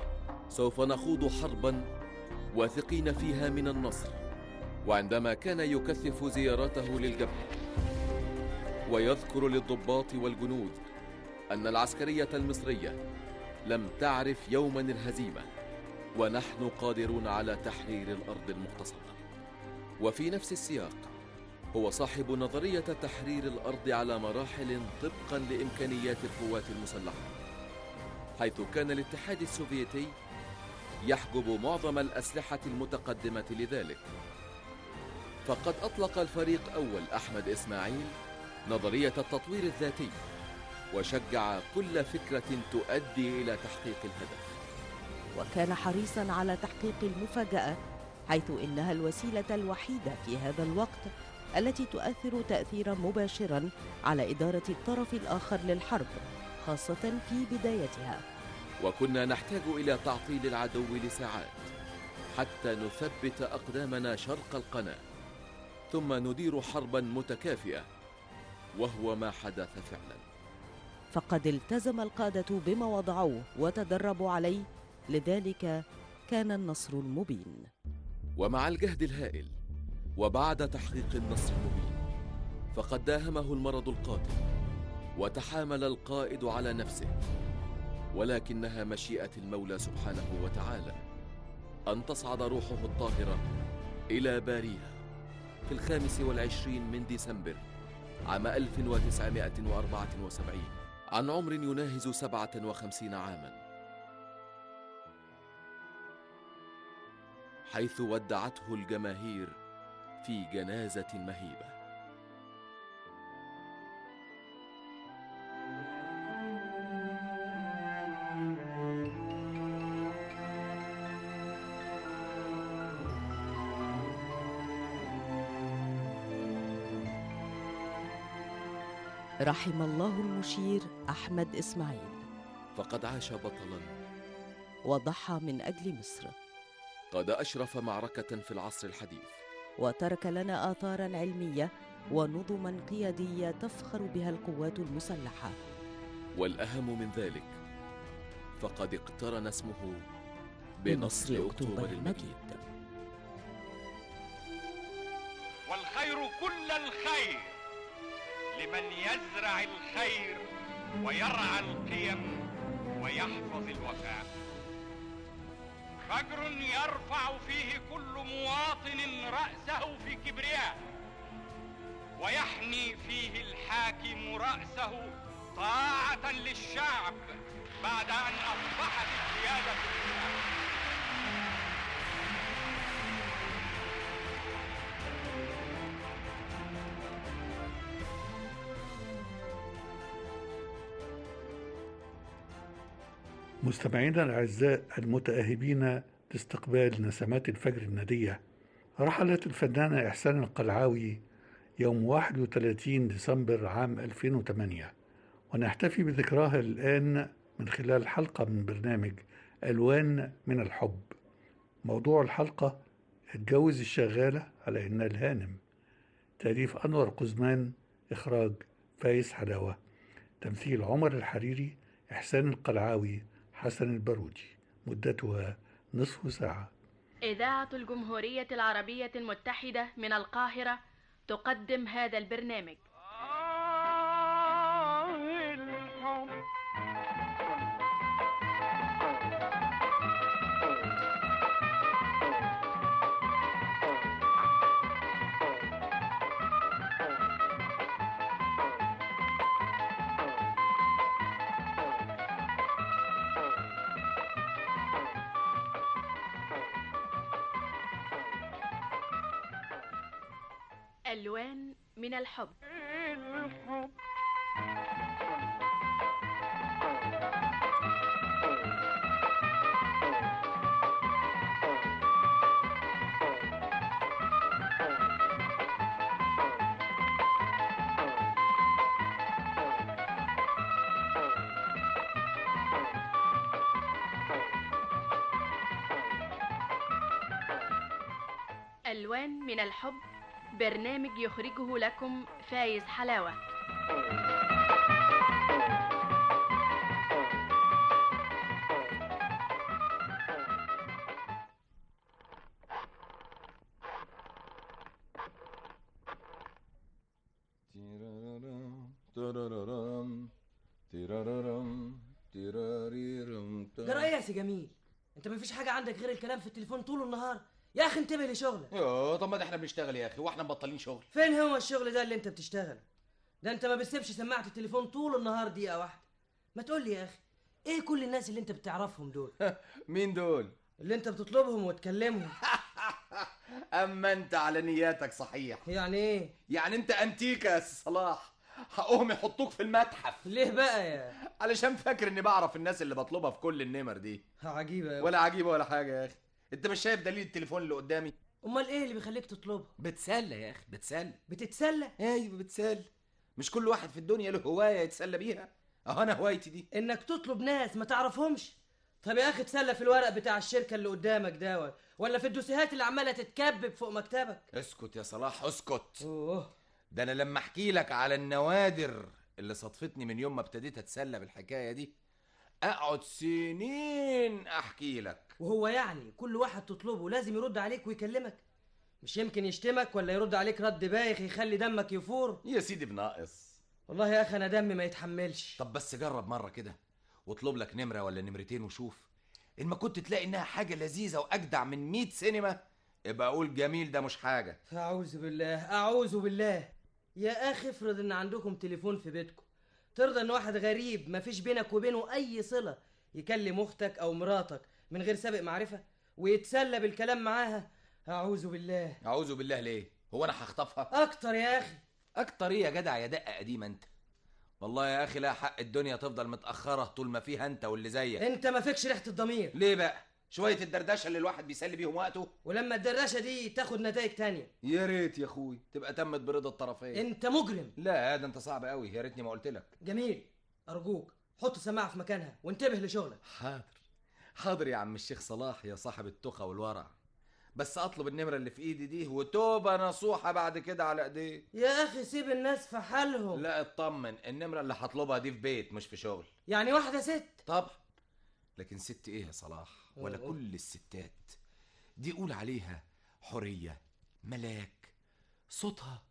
[SPEAKER 6] سوف نخوض حربا واثقين فيها من النصر وعندما كان يكثف زياراته للجبهة ويذكر للضباط والجنود أن العسكرية المصرية لم تعرف يوما الهزيمة ونحن قادرون على تحرير الأرض المغتصبة وفي نفس السياق هو صاحب نظرية تحرير الأرض على مراحل طبقا لإمكانيات القوات المسلحة حيث كان الاتحاد السوفيتي يحجب معظم الأسلحة المتقدمة لذلك فقد أطلق الفريق أول أحمد إسماعيل نظرية التطوير الذاتي وشجع كل فكرة تؤدي إلى تحقيق الهدف
[SPEAKER 18] وكان حريصا على تحقيق المفاجأة حيث إنها الوسيلة الوحيدة في هذا الوقت التي تؤثر تأثيرا مباشرا على إدارة الطرف الآخر للحرب خاصة في بدايتها
[SPEAKER 6] وكنا نحتاج إلى تعطيل العدو لساعات حتى نثبت أقدامنا شرق القناة ثم ندير حربا متكافئة وهو ما حدث فعلا
[SPEAKER 18] فقد التزم القادة بما وضعوه وتدربوا عليه لذلك كان النصر المبين
[SPEAKER 6] ومع الجهد الهائل وبعد تحقيق النصر المبين فقد داهمه المرض القاتل وتحامل القائد على نفسه ولكنها مشيئة المولى سبحانه وتعالى أن تصعد روحه الطاهرة إلى باريها في الخامس والعشرين من ديسمبر عام 1974 عن عمر يناهز 57 عاما حيث ودعته الجماهير في جنازة مهيبة
[SPEAKER 18] رحم الله المشير أحمد إسماعيل
[SPEAKER 6] فقد عاش بطلا
[SPEAKER 18] وضحى من أجل مصر
[SPEAKER 6] قد أشرف معركة في العصر الحديث
[SPEAKER 18] وترك لنا آثارا علمية ونظما قيادية تفخر بها القوات المسلحة
[SPEAKER 6] والأهم من ذلك فقد اقترن اسمه بنصر أكتوبر المجيد
[SPEAKER 14] والخير كل الخير لمن يزرع الخير ويرعى القيم ويحفظ الوفاء فجر يرفع فيه كل مواطن رأسه في كبرياء ويحني فيه الحاكم رأسه طاعة للشعب بعد أن أصبحت القيادة لله
[SPEAKER 2] مستمعينا الأعزاء المتأهبين لاستقبال نسمات الفجر الندية رحلت الفنانة إحسان القلعاوي يوم 31 ديسمبر عام 2008 ونحتفي بذكراها الآن من خلال حلقة من برنامج ألوان من الحب موضوع الحلقة اتجوز الشغالة على إنها الهانم تأليف أنور قزمان إخراج فايز حلاوة تمثيل عمر الحريري إحسان القلعاوي حسن البارودي مدتها نصف ساعة
[SPEAKER 19] إذاعة الجمهورية العربية المتحدة من القاهرة تقدم هذا البرنامج ألوان من الحب
[SPEAKER 14] الحب
[SPEAKER 19] ألوان من الحب برنامج يخرجه لكم فايز حلاوة
[SPEAKER 7] ترارارام ترارارام تراريرم
[SPEAKER 20] ده ايه يا سي جميل انت مفيش حاجه عندك غير الكلام في التليفون طول النهار يا اخي انتبه لشغلك
[SPEAKER 7] يا طب ما ده احنا بنشتغل يا اخي واحنا مبطلين شغل
[SPEAKER 20] فين هو الشغل ده اللي انت بتشتغله ده انت ما بتسيبش سماعه التليفون طول النهار دقيقه واحده ما تقول لي يا اخي ايه كل الناس اللي انت بتعرفهم دول
[SPEAKER 7] مين دول
[SPEAKER 20] اللي انت بتطلبهم وتكلمهم
[SPEAKER 7] اما انت على نياتك صحيح
[SPEAKER 20] يعني ايه
[SPEAKER 7] يعني انت انتيكا يا سي صلاح حقهم يحطوك في المتحف
[SPEAKER 20] ليه بقى يا
[SPEAKER 7] علشان فاكر اني بعرف الناس اللي بطلبها في كل النمر دي
[SPEAKER 20] عجيبه أوي.
[SPEAKER 7] ولا عجيبه ولا حاجه يا اخي انت مش شايف دليل التليفون اللي قدامي
[SPEAKER 20] امال ايه اللي بيخليك تطلبها
[SPEAKER 7] بتسلى يا اخي بتسلى
[SPEAKER 20] بتتسلى
[SPEAKER 7] ايوه بتسلى مش كل واحد في الدنيا له هوايه يتسلى بيها اهو انا هوايتي دي
[SPEAKER 20] انك تطلب ناس ما تعرفهمش طب يا اخي تسلى في الورق بتاع الشركه اللي قدامك ده ولا في الدوسيهات اللي عماله تتكبب فوق مكتبك
[SPEAKER 7] اسكت يا صلاح اسكت
[SPEAKER 20] اوه
[SPEAKER 7] ده انا لما احكي لك على النوادر اللي صدفتني من يوم ما ابتديت اتسلى بالحكايه دي اقعد سنين احكي لك
[SPEAKER 20] وهو يعني كل واحد تطلبه لازم يرد عليك ويكلمك مش يمكن يشتمك ولا يرد عليك رد بايخ يخلي دمك يفور
[SPEAKER 7] يا سيدي بناقص
[SPEAKER 20] والله يا اخي انا دمي ما يتحملش
[SPEAKER 7] طب بس جرب مره كده واطلب لك نمره ولا نمرتين وشوف ان ما كنت تلاقي انها حاجه لذيذه واجدع من 100 سينما يبقى اقول جميل ده مش حاجه
[SPEAKER 20] اعوذ بالله اعوذ بالله يا اخي افرض ان عندكم تليفون في بيتكم ترضى ان واحد غريب ما فيش بينك وبينه اي صله يكلم اختك او مراتك من غير سابق معرفه ويتسلى بالكلام معاها اعوذ بالله
[SPEAKER 7] اعوذ بالله ليه هو انا هخطفها
[SPEAKER 20] اكتر يا اخي
[SPEAKER 7] اكتر ايه يا جدع يا دقه قديمه انت والله يا اخي لا حق الدنيا تفضل متاخره طول ما فيها انت واللي زيك
[SPEAKER 20] انت ما فيكش ريحه الضمير
[SPEAKER 7] ليه بقى شويه الدردشه اللي الواحد بيسلي بيهم وقته
[SPEAKER 20] ولما الدردشه دي تاخد نتائج تانية
[SPEAKER 7] يا ريت يا اخوي تبقى تمت برضا الطرفين
[SPEAKER 20] انت مجرم
[SPEAKER 7] لا ده انت صعب قوي يا ريتني ما قلت لك
[SPEAKER 20] جميل ارجوك حط السماعه في مكانها وانتبه لشغلك
[SPEAKER 7] حاضر حاضر يا عم الشيخ صلاح يا صاحب التقى والورع بس اطلب النمره اللي في ايدي دي وتوبه نصوحه بعد كده على ايديه
[SPEAKER 20] يا اخي سيب الناس في حالهم
[SPEAKER 7] لا اطمن النمره اللي هطلبها دي في بيت مش في شغل
[SPEAKER 20] يعني واحده ست
[SPEAKER 7] طبعا لكن ست ايه يا صلاح ولا
[SPEAKER 20] أوه.
[SPEAKER 7] كل الستات دي قول عليها حريه ملاك صوتها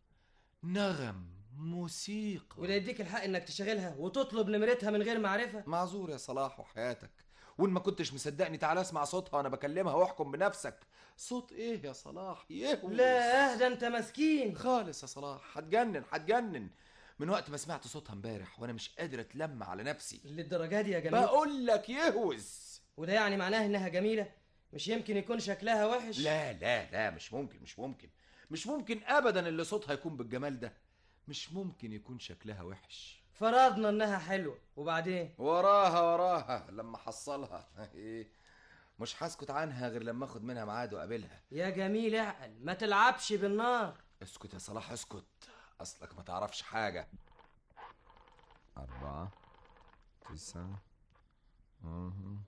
[SPEAKER 7] نغم موسيقى
[SPEAKER 20] وده يديك الحق انك تشغلها وتطلب نمرتها من غير معرفه
[SPEAKER 7] معذور يا صلاح وحياتك وان ما كنتش مصدقني تعال اسمع صوتها وانا بكلمها واحكم بنفسك صوت ايه يا صلاح يهوس
[SPEAKER 20] لا ده انت مسكين
[SPEAKER 7] خالص يا صلاح هتجنن هتجنن من وقت ما سمعت صوتها امبارح وانا مش قادر اتلم على نفسي
[SPEAKER 20] للدرجه دي يا جميل
[SPEAKER 7] بقول لك يهوس
[SPEAKER 20] وده يعني معناه انها جميله مش يمكن يكون شكلها وحش
[SPEAKER 7] لا لا لا مش ممكن مش ممكن مش ممكن ابدا اللي صوتها يكون بالجمال ده مش ممكن يكون شكلها وحش
[SPEAKER 20] فرضنا انها حلوه وبعدين
[SPEAKER 7] وراها وراها لما حصلها ايه مش هسكت عنها غير لما اخد منها ميعاد واقابلها
[SPEAKER 20] يا جميل اعقل ما تلعبش بالنار
[SPEAKER 7] اسكت يا صلاح اسكت اصلك ما تعرفش حاجة أربعة تسعة أها.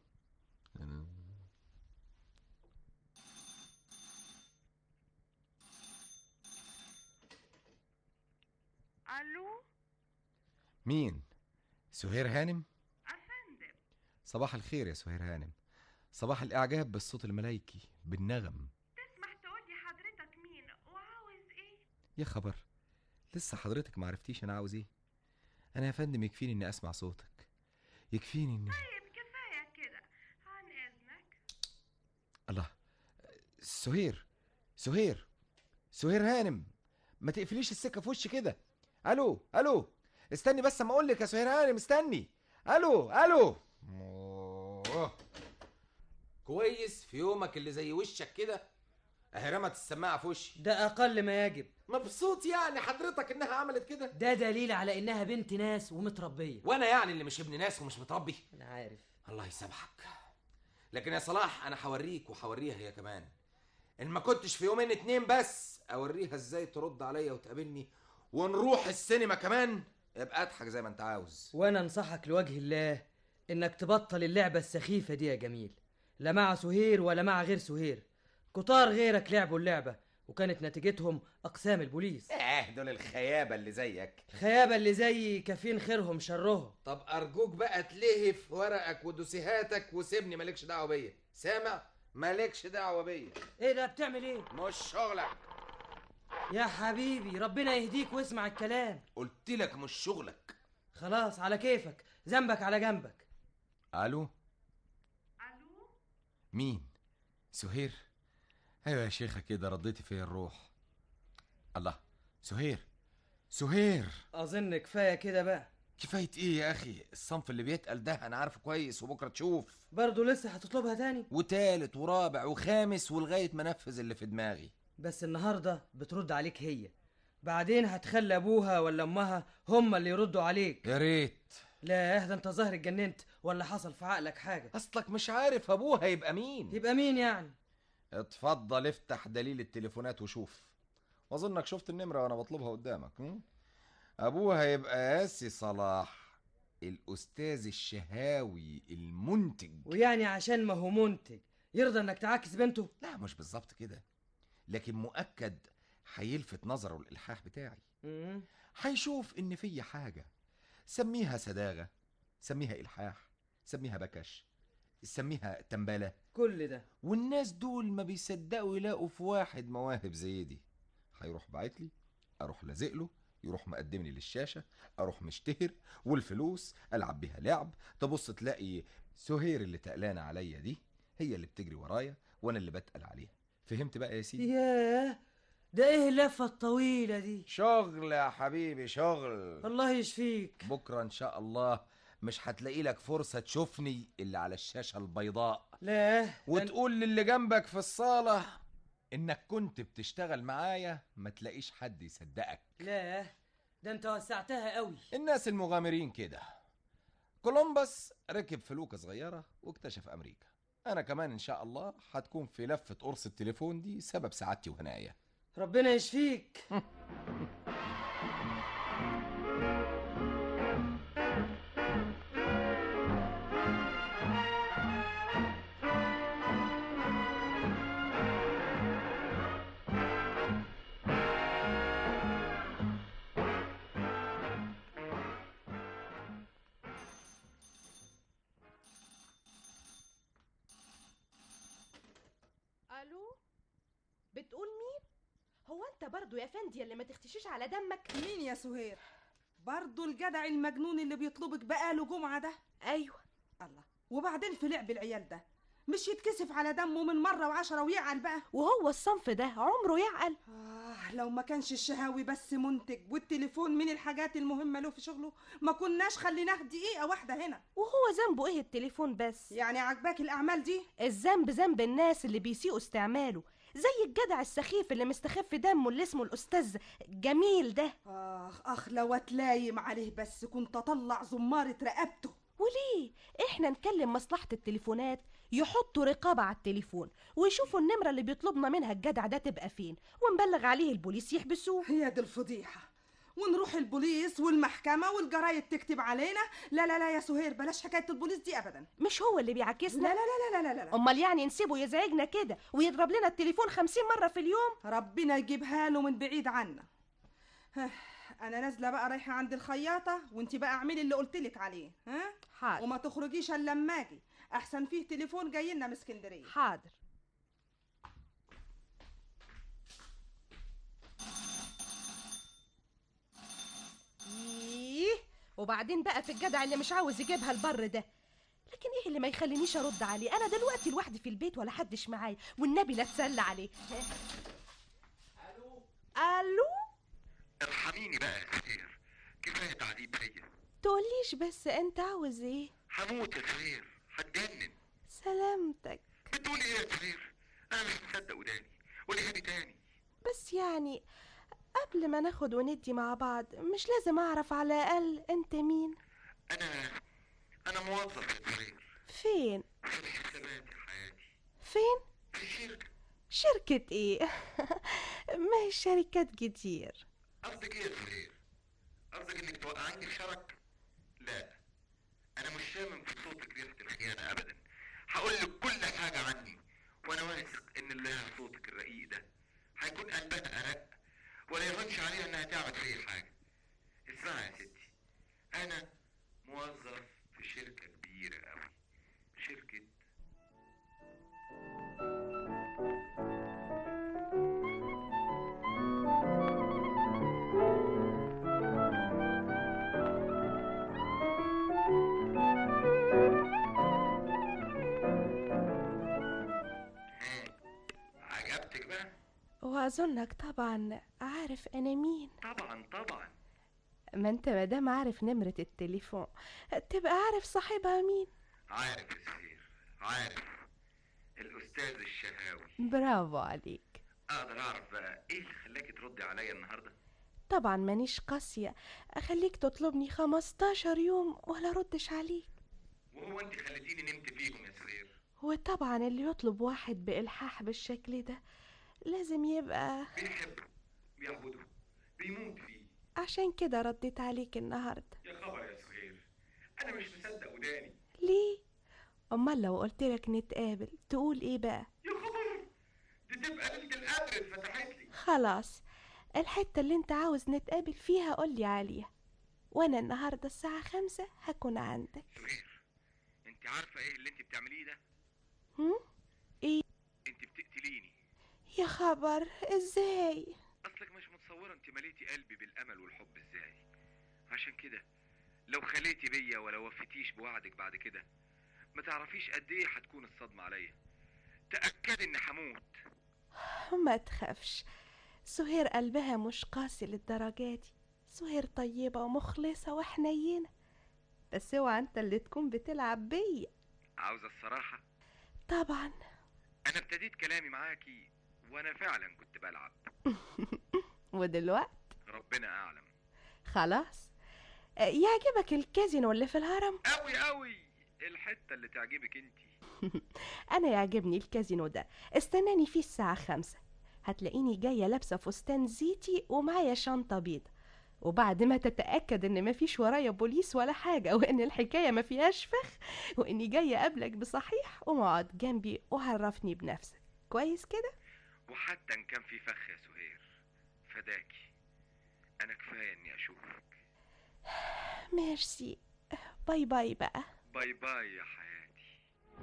[SPEAKER 21] الو
[SPEAKER 7] مين؟ سهير هانم؟
[SPEAKER 21] افندم
[SPEAKER 7] صباح الخير يا سهير هانم صباح الإعجاب بالصوت الملايكي بالنغم
[SPEAKER 21] تسمح تقولي حضرتك مين وعاوز ايه
[SPEAKER 7] يا خبر لسه حضرتك معرفتيش أنا عاوز إيه أنا يا فندم يكفيني إني أسمع صوتك يكفيني إني
[SPEAKER 21] طيب كفايه كده عن اذنك
[SPEAKER 7] الله سهير سهير سهير هانم ما تقفليش السكه في وشي كده الو الو استني بس اما اقول لك يا سهير هانم استني الو الو أوه. كويس في يومك اللي زي وشك كده اهي رمت السماعه في وشي
[SPEAKER 20] ده اقل ما يجب
[SPEAKER 7] مبسوط يعني حضرتك انها عملت كده
[SPEAKER 20] ده دليل على انها بنت ناس ومتربيه
[SPEAKER 7] وانا يعني اللي مش ابن ناس ومش متربي
[SPEAKER 20] انا عارف
[SPEAKER 7] الله يسامحك لكن يا صلاح انا هوريك وهوريها هي كمان ان ما كنتش في يومين اتنين بس اوريها ازاي ترد عليا وتقابلني ونروح السينما كمان يبقى اضحك زي ما انت عاوز
[SPEAKER 20] وانا انصحك لوجه الله انك تبطل اللعبه السخيفه دي يا جميل لا مع سهير ولا مع غير سهير كتار غيرك لعبوا اللعبه وكانت نتيجتهم اقسام البوليس
[SPEAKER 7] اه دول الخيابه اللي زيك
[SPEAKER 20] الخيابه اللي زي كافين خيرهم شرهم
[SPEAKER 7] طب ارجوك بقى تلهف ورقك ودوسيهاتك وسيبني مالكش دعوه بيا سامع مالكش دعوه بيا
[SPEAKER 20] ايه ده بتعمل ايه
[SPEAKER 7] مش شغلك
[SPEAKER 20] يا حبيبي ربنا يهديك واسمع الكلام
[SPEAKER 7] قلت لك مش شغلك
[SPEAKER 20] خلاص على كيفك ذنبك على جنبك
[SPEAKER 7] الو الو مين سهير ايوه يا شيخه كده رديتي فيا الروح الله سهير سهير
[SPEAKER 20] اظن كفايه كده بقى
[SPEAKER 7] كفايه ايه يا اخي الصنف اللي بيتقل ده انا عارفه كويس وبكره تشوف
[SPEAKER 20] برضه لسه هتطلبها تاني
[SPEAKER 7] وتالت ورابع وخامس ولغايه ما انفذ اللي في دماغي
[SPEAKER 20] بس النهارده بترد عليك هي بعدين هتخلي ابوها ولا امها هم اللي يردوا عليك
[SPEAKER 7] يا ريت
[SPEAKER 20] لا ده انت ظاهر اتجننت ولا حصل في عقلك حاجه
[SPEAKER 7] اصلك مش عارف ابوها يبقى مين
[SPEAKER 20] يبقى مين يعني
[SPEAKER 7] اتفضل افتح دليل التليفونات وشوف واظنك شفت النمره وانا بطلبها قدامك م? ابوها يبقى ياسي صلاح الاستاذ الشهاوي المنتج
[SPEAKER 20] ويعني عشان ما هو منتج يرضى انك تعاكس بنته
[SPEAKER 7] لا مش بالظبط كده لكن مؤكد هيلفت نظره الالحاح بتاعي
[SPEAKER 20] مم.
[SPEAKER 7] هيشوف ان في حاجه سميها سداغه سميها الحاح سميها بكش سميها تنبله
[SPEAKER 20] كل ده
[SPEAKER 7] والناس دول ما بيصدقوا يلاقوا في واحد مواهب زي دي هيروح باعت لي اروح لازق له يروح مقدمني للشاشه اروح مشتهر والفلوس العب بيها لعب تبص تلاقي سهير اللي تقلانه عليا دي هي اللي بتجري ورايا وانا اللي بتقل عليها فهمت بقى يا سيدي
[SPEAKER 20] ياه ده ايه اللفه الطويله دي
[SPEAKER 7] شغل يا حبيبي شغل
[SPEAKER 20] الله يشفيك
[SPEAKER 7] بكره ان شاء الله مش هتلاقي لك فرصه تشوفني اللي على الشاشه البيضاء
[SPEAKER 20] لا
[SPEAKER 7] وتقول للي جنبك في الصاله انك كنت بتشتغل معايا ما تلاقيش حد يصدقك
[SPEAKER 20] لا ده انت وسعتها قوي
[SPEAKER 7] الناس المغامرين كده كولومبس ركب فلوكة صغيرة واكتشف أمريكا أنا كمان إن شاء الله هتكون في لفة قرص التليفون دي سبب سعادتي وهنايا
[SPEAKER 20] ربنا يشفيك
[SPEAKER 9] الو بتقول مين هو انت برضو يا فندي اللي ما تختشيش على دمك
[SPEAKER 4] مين يا سهير برضو الجدع المجنون اللي بيطلبك بقاله جمعة ده
[SPEAKER 9] ايوه
[SPEAKER 4] الله وبعدين في لعب العيال ده مش يتكسف على دمه من مرة وعشرة ويعقل بقى
[SPEAKER 9] وهو الصنف ده عمره يعقل
[SPEAKER 4] آه لو ما كانش الشهاوي بس منتج والتليفون من الحاجات المهمة له في شغله ما كناش خليناه دقيقة واحدة هنا
[SPEAKER 9] وهو ذنبه ايه التليفون بس
[SPEAKER 4] يعني عجباك الأعمال دي
[SPEAKER 9] الذنب ذنب الناس اللي بيسيئوا استعماله زي الجدع السخيف اللي مستخف دمه اللي اسمه الأستاذ جميل ده
[SPEAKER 4] آخ أخ لو اتلايم عليه بس كنت أطلع زمارة رقبته
[SPEAKER 9] وليه احنا نكلم مصلحة التليفونات يحطوا رقابة على التليفون ويشوفوا النمرة اللي بيطلبنا منها الجدع ده تبقى فين ونبلغ عليه البوليس يحبسوه
[SPEAKER 4] هي دي الفضيحة ونروح البوليس والمحكمة والجرايد تكتب علينا لا لا لا يا سهير بلاش حكاية البوليس دي أبدا
[SPEAKER 9] مش هو اللي بيعاكسنا
[SPEAKER 4] لا لا لا لا لا, لا, لا.
[SPEAKER 9] امال يعني نسيبه يزعجنا كده ويضرب لنا التليفون خمسين مرة في اليوم
[SPEAKER 4] ربنا يجيبها له من بعيد عنا ها، انا نازله بقى رايحه عند الخياطه وانت بقى اعملي اللي قلتلك عليه ها
[SPEAKER 9] حاضر
[SPEAKER 4] وما تخرجيش الا لما اجي احسن فيه تليفون جاي لنا من اسكندريه
[SPEAKER 9] حاضر ايه وبعدين بقى في الجدع اللي مش عاوز يجيبها البر ده لكن ايه اللي ما يخلينيش ارد عليه انا دلوقتي لوحدي في البيت ولا حدش معايا والنبي لا تسلى عليه الو الو
[SPEAKER 1] ارحميني بقى يا سهير كفايه تعذيب فيا
[SPEAKER 9] تقوليش بس انت عاوز ايه
[SPEAKER 1] هموت يا سهير هتجنن
[SPEAKER 9] سلامتك
[SPEAKER 1] بتقولي ايه يا سهير انا مش مصدق وداني قولي هادي تاني
[SPEAKER 9] بس يعني قبل ما ناخد وندي مع بعض مش لازم اعرف على الاقل انت مين
[SPEAKER 1] انا انا موظف يا سهير
[SPEAKER 9] فين
[SPEAKER 1] في الحسابات يا حياتي
[SPEAKER 9] فين
[SPEAKER 1] في شركه
[SPEAKER 9] شركة ايه ما هي شركات كتير
[SPEAKER 1] قصدك ايه يا سهير قصدك انك توقعيني في شرك لا انا مش شامم في صوتك ريحه الخيانه ابدا هقول لك كل حاجه عني وانا واثق ان اللي لها صوتك الرقيق ده هيكون قلبها ارق ولا يهونش عليها انها تعمل فيا حاجه اسمعي يا ستي انا موظف في شركه كبيره قوي شركه عاجبك بقى
[SPEAKER 9] واظنك طبعا عارف انا مين
[SPEAKER 1] طبعا طبعا
[SPEAKER 9] ما انت مادام عارف نمرة التليفون تبقى عارف صاحبها مين
[SPEAKER 1] عارف يا سهير عارف الاستاذ الشهاوي
[SPEAKER 9] برافو عليك
[SPEAKER 1] اقدر اعرف بقى ايه اللي خلاكي تردي عليا النهارده
[SPEAKER 9] طبعا مانيش قاسية اخليك تطلبني 15 يوم ولا ردش عليك
[SPEAKER 1] وهو انت خليتيني نمت فيهم يا سهير
[SPEAKER 9] وطبعا اللي يطلب واحد بإلحاح بالشكل ده لازم يبقى
[SPEAKER 1] بيحبه بيعبده بيموت فيه
[SPEAKER 9] عشان كده رديت عليك النهاردة
[SPEAKER 1] يا خبر يا سهير انا مش مصدق وداني
[SPEAKER 9] ليه؟ أمال لو قلتلك نتقابل تقول ايه بقى؟
[SPEAKER 1] يا خبر دي تبقى ليله القدر اتفتحت لي
[SPEAKER 9] خلاص الحتة اللي انت عاوز نتقابل فيها قولي عليها وانا النهاردة الساعة خمسة هكون عندك
[SPEAKER 1] سهير انت عارفه ايه اللي انت بتعمليه ده
[SPEAKER 9] هم؟ ايه؟
[SPEAKER 1] انت بتقتليني
[SPEAKER 9] يا خبر ازاي؟
[SPEAKER 1] اصلك مش متصوره انت مليتي قلبي بالامل والحب ازاي عشان كده لو خليتي بيا ولا وفيتيش بوعدك بعد كده ما تعرفيش قد ايه هتكون الصدمه عليا تاكدي اني هموت
[SPEAKER 9] ما تخافش سهير قلبها مش قاسي للدرجة دي سهير طيبة ومخلصة وحنينة بس اوعى انت اللي تكون بتلعب بيا
[SPEAKER 1] عاوزه الصراحه
[SPEAKER 9] طبعا
[SPEAKER 1] انا ابتديت كلامي معاكي وانا فعلا كنت بلعب
[SPEAKER 9] ودلوقت
[SPEAKER 1] ربنا اعلم
[SPEAKER 9] خلاص آه، يعجبك الكازينو اللي في الهرم
[SPEAKER 1] قوي قوي الحته اللي تعجبك انت
[SPEAKER 9] انا يعجبني الكازينو ده استناني فيه الساعة خمسة هتلاقيني جاية لابسة فستان زيتي ومعايا شنطة بيضة وبعد ما تتأكد ان مفيش ورايا بوليس ولا حاجة وان الحكاية ما فيهاش فخ واني جاية قبلك بصحيح قوم اقعد جنبي وعرفني بنفسك كويس كده
[SPEAKER 1] وحتى ان كان في فخ يا سهير فداكي انا كفايه اني اشوفك
[SPEAKER 9] ميرسي باي باي بقى
[SPEAKER 1] باي باي يا حياتي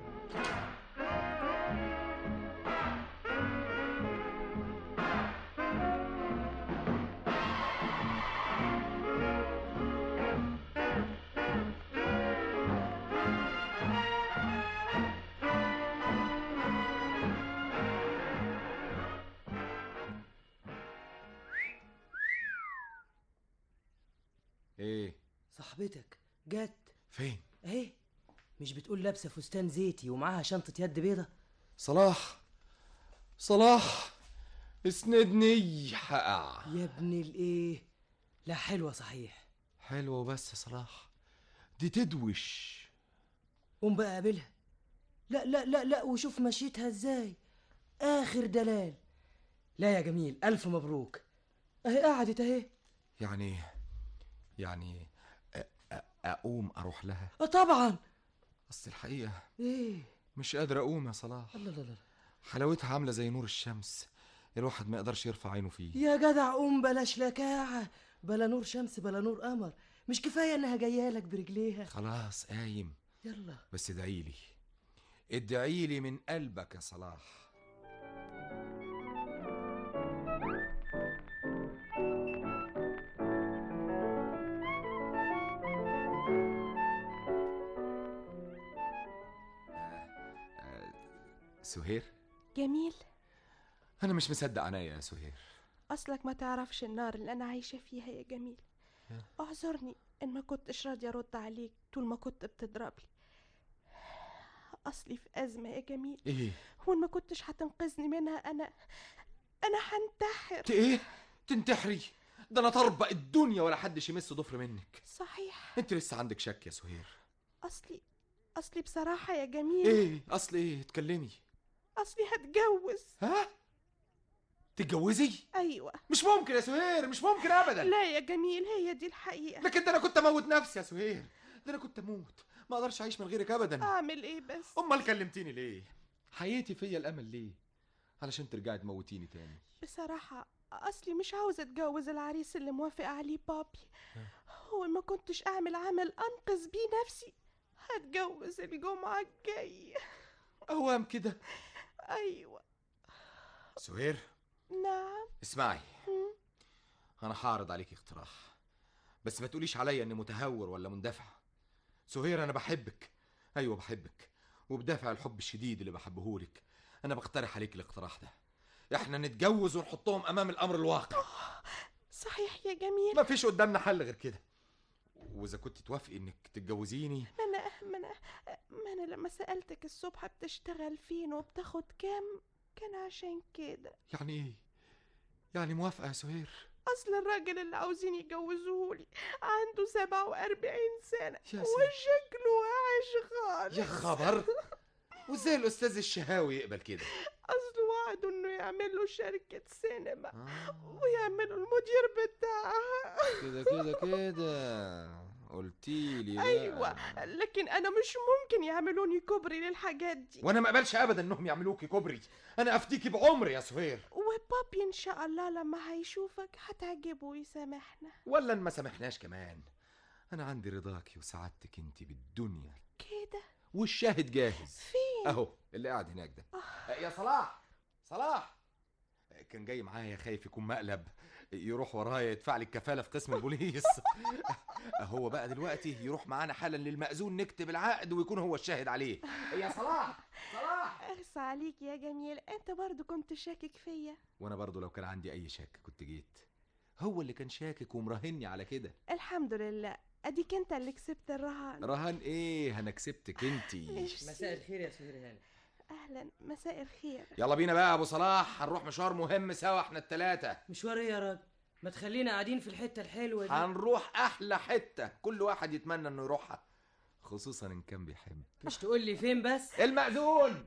[SPEAKER 7] ايه
[SPEAKER 20] صاحبتك جت
[SPEAKER 7] فين
[SPEAKER 20] اهي مش بتقول لابسه فستان زيتي ومعاها شنطه يد بيضه
[SPEAKER 7] صلاح صلاح اسندني حقع
[SPEAKER 20] يا ابن الايه لا حلوه صحيح
[SPEAKER 7] حلوة بس يا صلاح دي تدوش
[SPEAKER 20] قوم بقى قابلها لا لا لا لا وشوف مشيتها ازاي اخر دلال لا يا جميل الف مبروك اهي قعدت اهي
[SPEAKER 7] يعني يعني أ- أ- اقوم اروح لها
[SPEAKER 20] اه طبعا
[SPEAKER 7] اصل الحقيقة
[SPEAKER 20] ايه
[SPEAKER 7] مش قادر اقوم يا صلاح
[SPEAKER 20] الله الله الله
[SPEAKER 7] حلاوتها عاملة زي نور الشمس الواحد ما يقدرش يرفع عينه فيه
[SPEAKER 20] يا جدع قوم بلاش لكاعة بلا نور شمس بلا نور قمر مش كفاية انها جاية لك برجليها
[SPEAKER 7] خلاص قايم
[SPEAKER 20] يلا
[SPEAKER 7] بس ادعيلي ادعيلي من قلبك يا صلاح سهير
[SPEAKER 9] جميل
[SPEAKER 7] انا مش مصدق عينيا يا سهير
[SPEAKER 9] اصلك ما تعرفش النار اللي انا عايشة فيها يا جميل اعذرني ان ما كنتش راضية ارد عليك طول ما كنت بتضربلي اصلي في ازمة يا جميل
[SPEAKER 7] ايه
[SPEAKER 9] وان ما كنتش هتنقذني منها انا انا هنتحر
[SPEAKER 7] ت- ايه تنتحري ده انا طربق الدنيا ولا حدش يمس ضفر منك
[SPEAKER 9] صحيح
[SPEAKER 7] انت لسه عندك شك يا سهير
[SPEAKER 9] اصلي اصلي بصراحة يا جميل
[SPEAKER 7] ايه اصل ايه اتكلمي
[SPEAKER 9] اصلي هتجوز
[SPEAKER 7] ها تتجوزي
[SPEAKER 9] ايوه
[SPEAKER 7] مش ممكن يا سهير مش ممكن ابدا
[SPEAKER 9] لا يا جميل هي دي الحقيقة
[SPEAKER 7] لكن ده انا كنت اموت نفسي يا سهير ده انا كنت اموت ما اقدرش اعيش من غيرك ابدا
[SPEAKER 9] اعمل ايه بس
[SPEAKER 7] امال كلمتيني ليه حياتي فيا الامل ليه علشان ترجعي تموتيني تاني
[SPEAKER 9] بصراحة أصلي مش عاوزة أتجوز العريس اللي موافق عليه بابي هو ما كنتش أعمل عمل أنقذ بيه نفسي هتجوز الجمعة الجاية
[SPEAKER 7] اوام كده
[SPEAKER 9] أيوة
[SPEAKER 7] سهير
[SPEAKER 9] نعم
[SPEAKER 7] اسمعي
[SPEAKER 9] مم.
[SPEAKER 7] انا هعرض عليك اقتراح بس ما تقوليش عليا اني متهور ولا مندفع سهير انا بحبك ايوه بحبك وبدافع الحب الشديد اللي بحبهولك انا بقترح عليك الاقتراح ده احنا نتجوز ونحطهم امام الامر الواقع
[SPEAKER 9] صحيح يا جميل
[SPEAKER 7] ما فيش قدامنا حل غير كده واذا كنت توافقي انك تتجوزيني
[SPEAKER 9] ما انا ما انا ما انا لما سألتك الصبح بتشتغل فين وبتاخد كام كان عشان كده
[SPEAKER 7] يعني ايه يعني موافقه يا سهير
[SPEAKER 9] اصل الراجل اللي عاوزين يجوزوهولي عنده سبعة واربعين سنة
[SPEAKER 7] ساتر.
[SPEAKER 9] وشكله وحش خالص
[SPEAKER 7] يا خبر وازاي الاستاذ الشهاوي يقبل كده
[SPEAKER 9] اصل وعده انه يعمل له شركة سينما ويعملوا المدير بتاعها
[SPEAKER 7] كده كده كده قلتيلي بقى.
[SPEAKER 9] ايوه لكن انا مش ممكن يعملوني كوبري للحاجات دي
[SPEAKER 7] وانا ما اقبلش ابدا انهم يعملوكي كوبري انا افتيكي بعمري يا سهير
[SPEAKER 9] وبابي ان شاء الله لما هيشوفك هتعجبه ويسامحنا
[SPEAKER 7] ولا إن ما سامحناش كمان انا عندي رضاكي وسعادتك انت بالدنيا
[SPEAKER 9] كده
[SPEAKER 7] والشاهد جاهز
[SPEAKER 9] فين
[SPEAKER 7] اهو اللي قاعد هناك ده يا صلاح صلاح كان جاي معايا خايف يكون مقلب يروح ورايا يدفع لي الكفاله في قسم البوليس هو بقى دلوقتي يروح معانا حالا للمأذون نكتب العقد ويكون هو الشاهد عليه يا صلاح صلاح
[SPEAKER 9] اخس عليك يا جميل انت برضو كنت شاكك فيا
[SPEAKER 7] وانا برضو لو كان عندي اي شك كنت جيت هو اللي كان شاكك ومراهني على كده
[SPEAKER 9] الحمد لله اديك انت اللي كسبت الرهان
[SPEAKER 7] رهان ايه انا كسبتك انتي
[SPEAKER 9] ميرسي.
[SPEAKER 20] مساء الخير يا سهير هاني
[SPEAKER 9] اهلا مساء الخير
[SPEAKER 7] يلا بينا بقى يا ابو صلاح هنروح مشوار مهم سوا احنا التلاتة
[SPEAKER 20] مشوار ايه يا راجل ما تخلينا قاعدين في الحته الحلوه دي
[SPEAKER 7] هنروح احلى حتة كل واحد يتمنى انه يروحها خصوصا ان كان بيحب
[SPEAKER 20] مش تقول لي فين بس
[SPEAKER 7] المأذون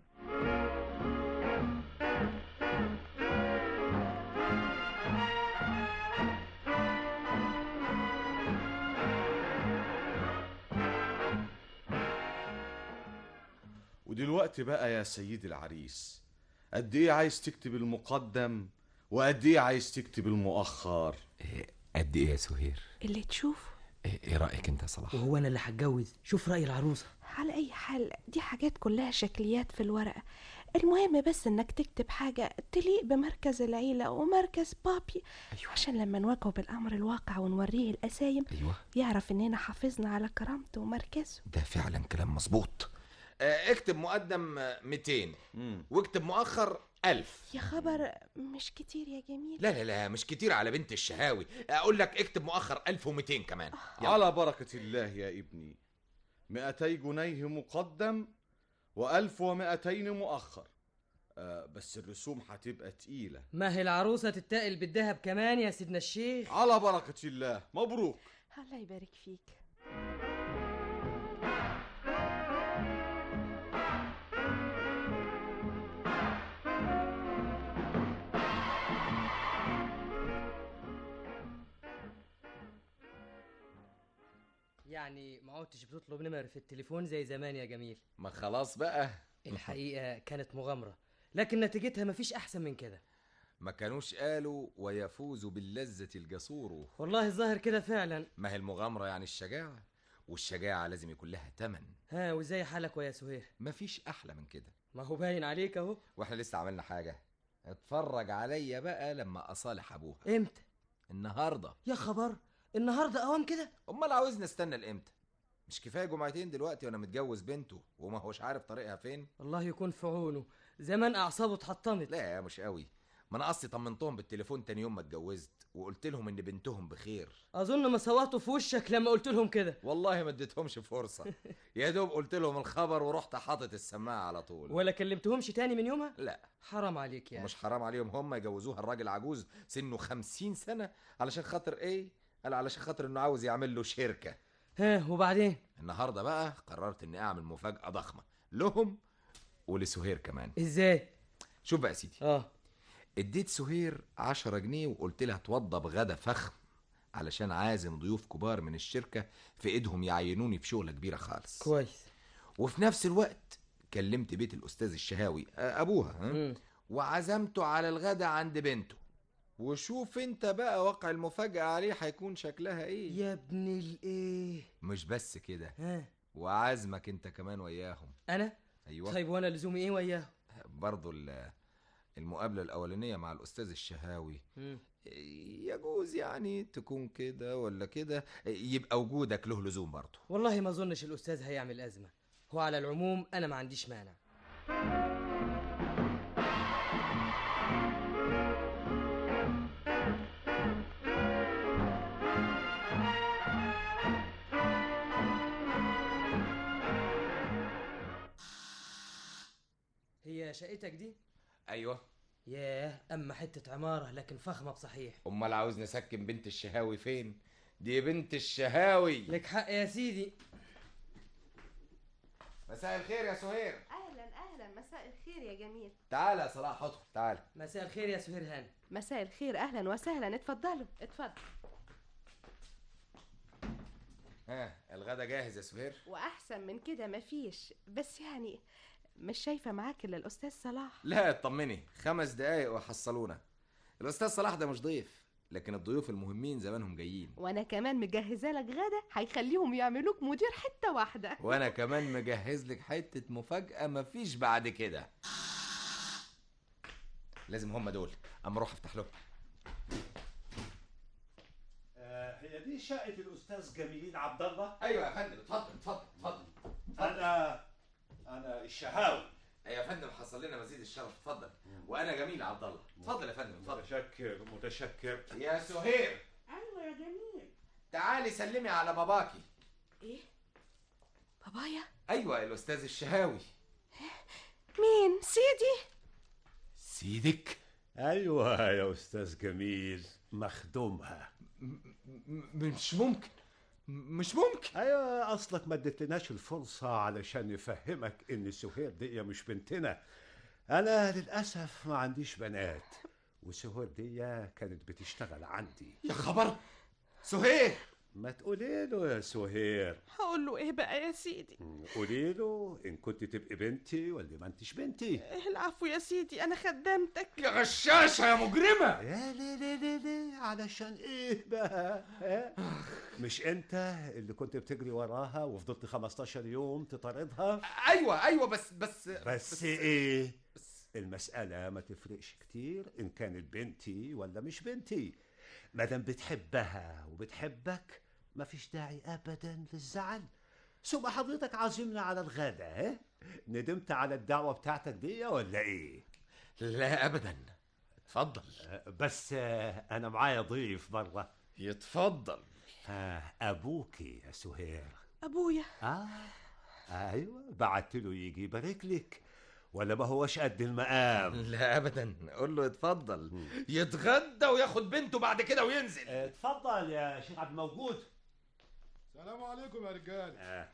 [SPEAKER 8] ودلوقتي بقى يا سيدي العريس قد ايه عايز تكتب المقدم وقد ايه عايز تكتب المؤخر
[SPEAKER 7] قد ايه يا سهير
[SPEAKER 9] اللي تشوفه
[SPEAKER 7] ايه رايك انت يا صلاح
[SPEAKER 20] وهو انا اللي هتجوز شوف راي العروسه
[SPEAKER 9] على اي حال دي حاجات كلها شكليات في الورقة المهم بس انك تكتب حاجة تليق بمركز العيلة ومركز بابي أيوة. عشان لما نواجهه بالامر الواقع ونوريه القسايم
[SPEAKER 7] ايوه
[SPEAKER 9] يعرف اننا حافظنا على كرامته ومركزه
[SPEAKER 7] ده فعلا كلام مظبوط آه، اكتب مقدم آه، 200 واكتب مؤخر 1000
[SPEAKER 9] يا خبر مش كتير يا جميل
[SPEAKER 7] لا لا لا مش كتير على بنت الشهاوي اقول لك اكتب مؤخر 1200 كمان يلا.
[SPEAKER 8] على بركة الله يا ابني مئتي جنيه مقدم وألف ومئتين مؤخر آه بس الرسوم هتبقى تقيلة
[SPEAKER 20] ما هي العروسه تتقل بالذهب كمان يا سيدنا الشيخ
[SPEAKER 8] على بركة الله مبروك
[SPEAKER 9] الله يبارك فيك
[SPEAKER 20] يعني ما عدتش بتطلب نمر في التليفون زي زمان يا جميل
[SPEAKER 7] ما خلاص بقى
[SPEAKER 20] الحقيقه كانت مغامره لكن نتيجتها مفيش احسن من كده
[SPEAKER 7] ما كانوش قالوا ويفوز باللذة الجسور
[SPEAKER 20] والله الظاهر كده فعلا
[SPEAKER 7] ما هي المغامرة يعني الشجاعة والشجاعة لازم يكون لها تمن
[SPEAKER 20] ها وازاي حالك ويا سهير
[SPEAKER 7] مفيش أحلى من كده
[SPEAKER 20] ما هو باين عليك اهو
[SPEAKER 7] واحنا لسه عملنا حاجة اتفرج عليا بقى لما أصالح أبوها
[SPEAKER 20] امتى
[SPEAKER 7] النهاردة
[SPEAKER 20] يا خبر النهارده اوام كده
[SPEAKER 7] أمال عاوزني استنى لإمتى مش كفاية جمعتين دلوقتي وأنا متجوز بنته وما هوش عارف طريقها فين
[SPEAKER 20] الله يكون في عونه زمان اعصابه اتحطمت
[SPEAKER 7] لا مش قوي ما انا اصلي طمنتهم بالتليفون تاني يوم ما اتجوزت وقلت لهم ان بنتهم بخير
[SPEAKER 20] اظن ما سوقته في وشك لما قلت لهم كده
[SPEAKER 7] والله ما اديتهمش فرصه يا دوب قلت لهم الخبر ورحت حاطط السماعه على طول
[SPEAKER 20] ولا كلمتهمش تاني من يومها
[SPEAKER 7] لا
[SPEAKER 20] حرام عليك يعني
[SPEAKER 7] مش حرام عليهم هم يجوزوها الراجل عجوز سنه خمسين سنه علشان خاطر ايه قال علشان خاطر انه عاوز يعمل له شركه
[SPEAKER 20] ها وبعدين
[SPEAKER 7] النهارده بقى قررت اني اعمل مفاجاه ضخمه لهم ولسهير كمان
[SPEAKER 20] ازاي
[SPEAKER 7] شوف بقى يا سيدي
[SPEAKER 20] اه
[SPEAKER 7] اديت سهير عشرة جنيه وقلت لها توضب غدا فخم علشان عازم ضيوف كبار من الشركة في ايدهم يعينوني في شغلة كبيرة خالص
[SPEAKER 20] كويس
[SPEAKER 7] وفي نفس الوقت كلمت بيت الأستاذ الشهاوي آه، أبوها ها؟
[SPEAKER 20] مم.
[SPEAKER 7] وعزمته على الغدا عند بنته وشوف انت بقى واقع المفاجأة عليه هيكون شكلها ايه
[SPEAKER 20] يا ابن الايه
[SPEAKER 7] مش بس كده
[SPEAKER 20] ها
[SPEAKER 7] وعزمك انت كمان وياهم
[SPEAKER 20] انا
[SPEAKER 7] ايوه
[SPEAKER 20] طيب وانا لزومي ايه وياه
[SPEAKER 7] برضو ال- المقابلة الأولانية مع الأستاذ الشهاوي
[SPEAKER 20] مم.
[SPEAKER 7] يجوز يعني تكون كده ولا كده يبقى وجودك له لزوم برضه
[SPEAKER 20] والله ما اظنش الاستاذ هيعمل ازمه هو على العموم انا ما عنديش مانع شقتك دي
[SPEAKER 7] ايوه
[SPEAKER 20] ياه اما حته عماره لكن فخمه بصحيح
[SPEAKER 7] امال عاوز نسكن بنت الشهاوي فين دي بنت الشهاوي
[SPEAKER 20] لك حق يا سيدي
[SPEAKER 7] مساء الخير يا سهير
[SPEAKER 9] اهلا اهلا مساء الخير يا جميل
[SPEAKER 7] تعال يا صلاح ادخل تعال
[SPEAKER 20] مساء الخير يا سهير هاني
[SPEAKER 9] مساء الخير اهلا وسهلا اتفضلوا اتفضل
[SPEAKER 7] ها الغدا جاهز يا سهير
[SPEAKER 9] واحسن من كده مفيش بس يعني مش شايفه معاك الا الاستاذ صلاح
[SPEAKER 7] لا اطمني خمس دقايق وحصلونا الاستاذ صلاح ده مش ضيف لكن الضيوف المهمين زمانهم جايين
[SPEAKER 9] وانا كمان مجهزه لك غدا هيخليهم يعملوك مدير حته واحده
[SPEAKER 7] وانا كمان مجهز لك حته مفاجاه مفيش بعد كده لازم هم دول اما اروح افتح لهم
[SPEAKER 11] آه، هي دي شقة الأستاذ جميل عبد الله؟
[SPEAKER 7] ايوه يا فندم اتفضل اتفضل اتفضل
[SPEAKER 11] أنا أنا الشهاوي
[SPEAKER 7] يا فندم حصل لنا مزيد الشرف اتفضل وانا جميل عبد الله اتفضل يا فندم اتفضل
[SPEAKER 11] متشكر متشكر
[SPEAKER 7] يا سهير
[SPEAKER 9] ايوه يا جميل
[SPEAKER 7] تعالي سلمي على باباكي
[SPEAKER 9] ايه بابايا
[SPEAKER 7] ايوه الاستاذ الشهاوي
[SPEAKER 9] مين سيدي
[SPEAKER 7] سيدك
[SPEAKER 11] أيوة يا أستاذ جميل مخدومها
[SPEAKER 7] مش ممكن مش ممكن
[SPEAKER 11] أيوة أصلك ما اديتلناش الفرصة علشان نفهمك إن سهير دي مش بنتنا أنا للأسف ما عنديش بنات وسهير دي كانت بتشتغل عندي
[SPEAKER 7] يا خبر سهير
[SPEAKER 11] ما تقولي له يا سهير
[SPEAKER 9] هقول له ايه بقى يا سيدي
[SPEAKER 11] قولي له ان كنت تبقي بنتي ولا ما انتش بنتي
[SPEAKER 9] العفو يا سيدي انا خدمتك
[SPEAKER 7] يا غشاشة يا مجرمة
[SPEAKER 11] يا ليه ليه ليه ليه علشان ايه بقى ها؟ مش انت اللي كنت بتجري وراها وفضلت 15 يوم تطاردها
[SPEAKER 7] ايوه ايوه بس بس
[SPEAKER 11] بس ايه المسألة ما تفرقش كتير إن كانت بنتي ولا مش بنتي مادام بتحبها وبتحبك مفيش داعي أبدا للزعل ثم حضرتك عازمنا على الغدا ها؟ ندمت على الدعوة بتاعتك دي ولا إيه؟
[SPEAKER 7] لا أبدا اتفضل
[SPEAKER 11] بس آه، أنا معايا ضيف بره
[SPEAKER 7] يتفضل
[SPEAKER 11] آه أبوكي يا سهير
[SPEAKER 9] ابويا
[SPEAKER 11] آه أيوة بعت له يجي يبارك لك ولا ما هوش قد المقام
[SPEAKER 7] لا ابدا قول له اتفضل يتغدى وياخد بنته بعد كده وينزل
[SPEAKER 11] اتفضل يا شيخ عبد الموجود
[SPEAKER 22] السلام عليكم يا رجال
[SPEAKER 11] آه.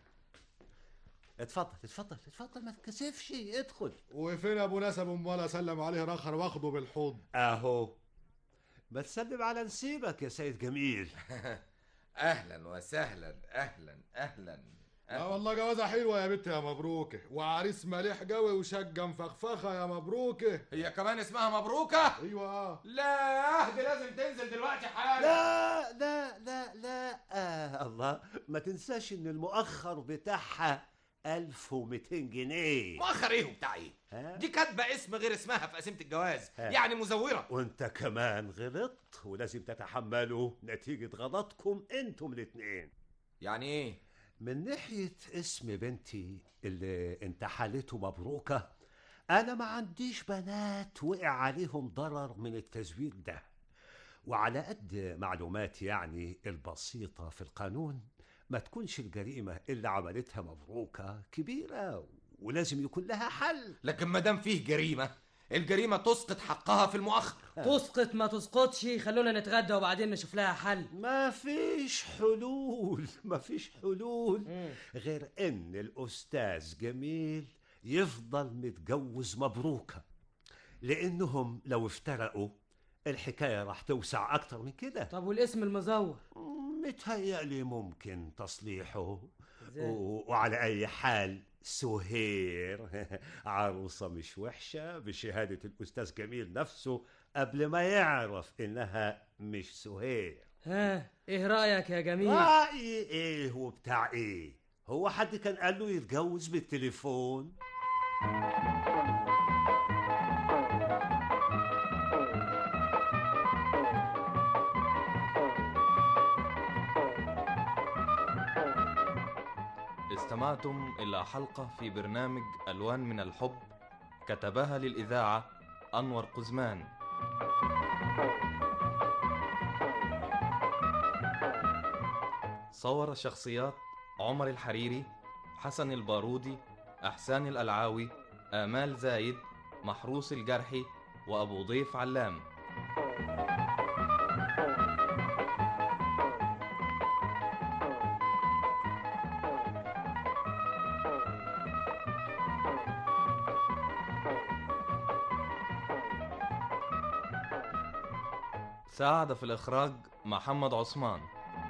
[SPEAKER 11] اتفضل اتفضل اتفضل ما تكسفش ادخل
[SPEAKER 22] وفين ابو نسب امال اسلم عليه رخر واخده بالحضن
[SPEAKER 11] اهو ما تسلم على نسيبك يا سيد جميل
[SPEAKER 7] اهلا وسهلا اهلا اهلا
[SPEAKER 22] لا والله جوازة حلوة يا بنت يا مبروكة وعريس مليح قوي وشقة مفخفخة يا مبروكة
[SPEAKER 7] هي كمان اسمها مبروكة
[SPEAKER 22] ايوه
[SPEAKER 7] لا دي لازم تنزل دلوقتي حالا
[SPEAKER 11] لا لا لا لا آه الله ما تنساش ان المؤخر بتاعها 1200 جنيه
[SPEAKER 7] مؤخر ايه وبتاع ايه
[SPEAKER 11] ها؟
[SPEAKER 7] دي كاتبه اسم غير اسمها في قسيمه الجواز
[SPEAKER 11] ها.
[SPEAKER 7] يعني مزوره
[SPEAKER 11] وانت كمان غلطت ولازم تتحملوا نتيجة غلطكم انتم الاتنين
[SPEAKER 7] يعني ايه
[SPEAKER 11] من ناحية اسم بنتي اللي انتحلته مبروكة أنا ما عنديش بنات وقع عليهم ضرر من التزوير ده وعلى قد معلوماتي يعني البسيطة في القانون ما تكونش الجريمة اللي عملتها مبروكة كبيرة ولازم يكون لها حل
[SPEAKER 7] لكن ما دام فيه جريمه الجريمه تسقط حقها في المؤخر
[SPEAKER 20] تسقط ما تسقطش خلونا نتغدى وبعدين نشوف لها حل
[SPEAKER 11] ما فيش حلول ما فيش حلول غير ان الاستاذ جميل يفضل متجوز مبروكه لانهم لو افترقوا الحكايه راح توسع اكتر من كده
[SPEAKER 20] طب والاسم المزور
[SPEAKER 11] متهيألي ممكن تصليحه
[SPEAKER 20] إزاي؟
[SPEAKER 11] و... وعلى اي حال سهير عروسه مش وحشه بشهاده الاستاذ جميل نفسه قبل ما يعرف انها مش سهير
[SPEAKER 20] ها ايه رايك يا جميل
[SPEAKER 11] رأي ايه وبتاع ايه هو حد كان قال له يتجوز بالتليفون
[SPEAKER 23] استمعتم إلى حلقة في برنامج ألوان من الحب كتبها للإذاعة أنور قزمان صور الشخصيات عمر الحريري حسن البارودي أحسان الألعاوي آمال زايد محروس الجرحي وأبو ضيف علام ساعد في الإخراج محمد عثمان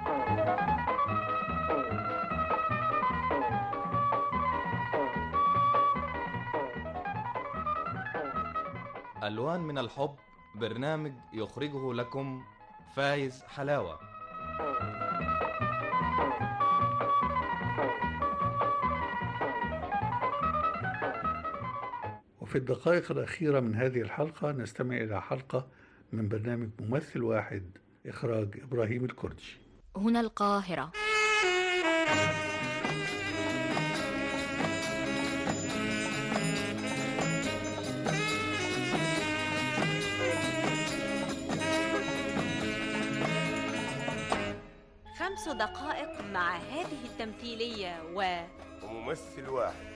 [SPEAKER 23] ألوان من الحب برنامج يخرجه لكم فايز حلاوة
[SPEAKER 2] وفي الدقائق الأخيرة من هذه الحلقة نستمع إلى حلقة من برنامج ممثل واحد إخراج إبراهيم الكردي
[SPEAKER 3] هنا القاهرة
[SPEAKER 10] خمس دقائق مع هذه التمثيلية و
[SPEAKER 12] وممثل واحد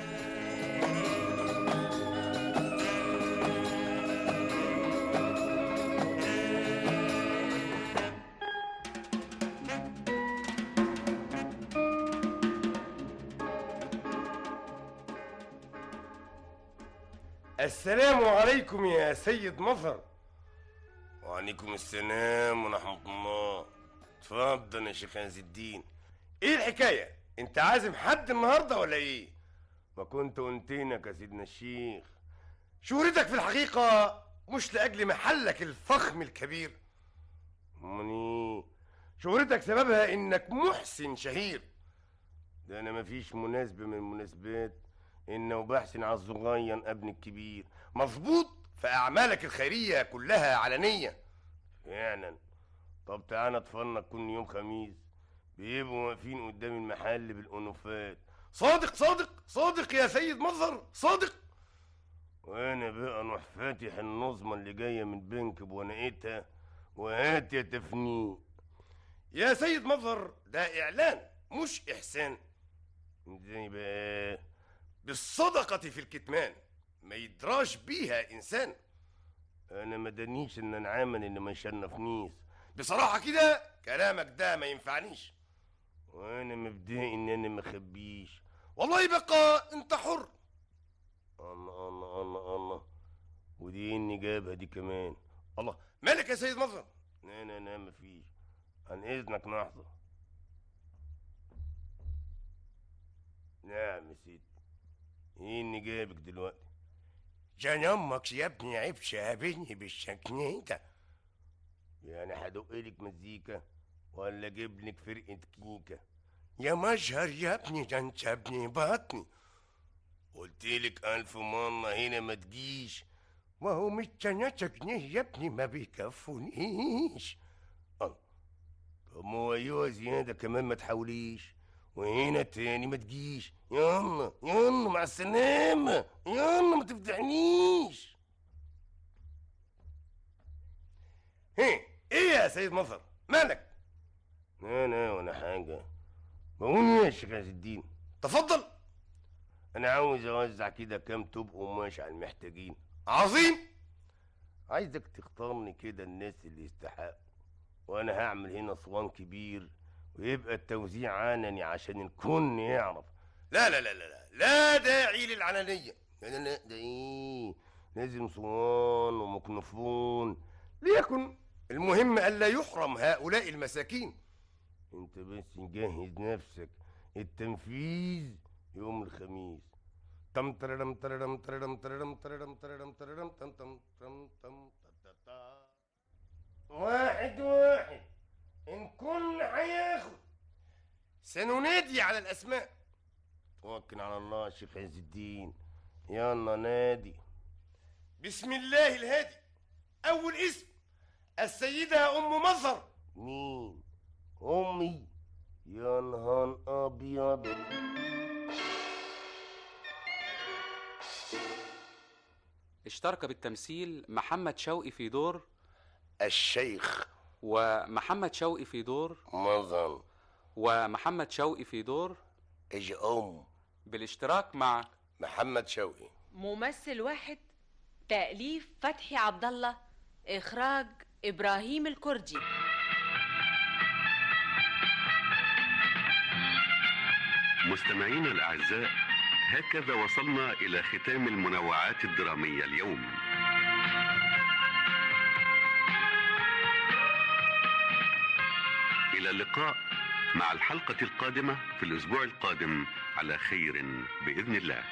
[SPEAKER 12] السلام عليكم يا سيد مصر وعليكم السلام ورحمة الله اتفضل يا شيخ عز الدين ايه الحكاية انت عازم حد النهاردة ولا ايه ما كنت قلتينك يا سيدنا الشيخ شهرتك في الحقيقة مش لأجل محلك الفخم الكبير أمال ايه شهرتك سببها انك محسن شهير ده انا مفيش مناسبة من المناسبات انه بحسن على الصغير ابن الكبير مظبوط في اعمالك الخيرية كلها علنية فعلا طب تعالى اتفرج كل يوم خميس بيبقوا واقفين قدام المحل بالأنوفات صادق صادق صادق يا سيد مظهر صادق وانا بقى اروح فاتح النظمة اللي جاية من بنك بونقتها وهات يا تفنيق يا سيد مظهر ده اعلان مش احسان ازاي بقى بالصدقة في الكتمان ما يدراش بيها انسان انا ما دانيش ان انعامل اللي ما يشرفنيش بصراحة كده كلامك ده ما ينفعنيش وانا مبدئي ان انا مخبيش والله بقى انت حر الله الله الله الله ودي اني جابها دي كمان الله مالك يا سيد مظهر لا لا لا مفيش عن اذنك لحظة نعم يا سيدي ايه اني جايبك دلوقتي جان امك يا ابني عيب شابني بالشكل ده يعني هدق لك مزيكا ولا اجيب لك فرقة كيكة يا مجهر يا ابني ده انت ابني بطني قلت لك الف مرة هنا ما تجيش وهو مش تلاتة جنيه يا ابني ما بيكفونيش الله طب ما هو ايوه زيادة كمان ما تحاوليش وهنا تاني ما تجيش يلا يلا مع السلامة يلا ما تفتحنيش هي ايه يا سيد مصر مالك لا لا ولا حاجة بقول يا شيخ عز الدين تفضل انا عاوز اوزع كده كام توب قماش على المحتاجين عظيم عايزك تختارني كده الناس اللي يستحقوا وانا هعمل هنا صوان كبير ويبقى التوزيع علني عشان الكل يعرف لا لا لا لا لا لا داعي للعلنية لا لا لا ده ايه لازم صوان وميكروفون ليكن المهم ألا يحرم هؤلاء المساكين انت بس جهز نفسك التنفيذ يوم الخميس تم تررم تررم تررم تررم تررم تررم تررم تم تم تم تم تا تا. واحد واحد إن كل هياخد سننادي على الأسماء توكل على الله يا شيخ عز الدين يلا نادي بسم الله الهادي أول اسم السيدة أم مظهر مين؟ أمي يا نهار أبيض
[SPEAKER 24] اشترك بالتمثيل محمد شوقي في دور
[SPEAKER 12] الشيخ
[SPEAKER 24] ومحمد شوقي في دور
[SPEAKER 12] مظهر
[SPEAKER 24] ومحمد شوقي في دور
[SPEAKER 12] إج أم
[SPEAKER 24] بالاشتراك مع
[SPEAKER 12] محمد شوقي
[SPEAKER 3] ممثل واحد تأليف فتحي عبد الله إخراج إبراهيم الكردي
[SPEAKER 5] مستمعينا الأعزاء هكذا وصلنا إلى ختام المنوعات الدرامية اليوم إلى اللقاء مع الحلقة القادمة في الأسبوع القادم على خير بإذن الله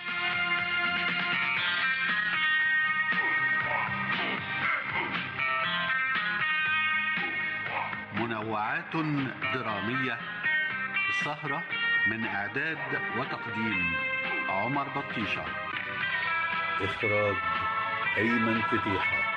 [SPEAKER 15] منوعات درامية السهرة من إعداد وتقديم عمر بطيشة
[SPEAKER 2] إخراج أيمن فتيحة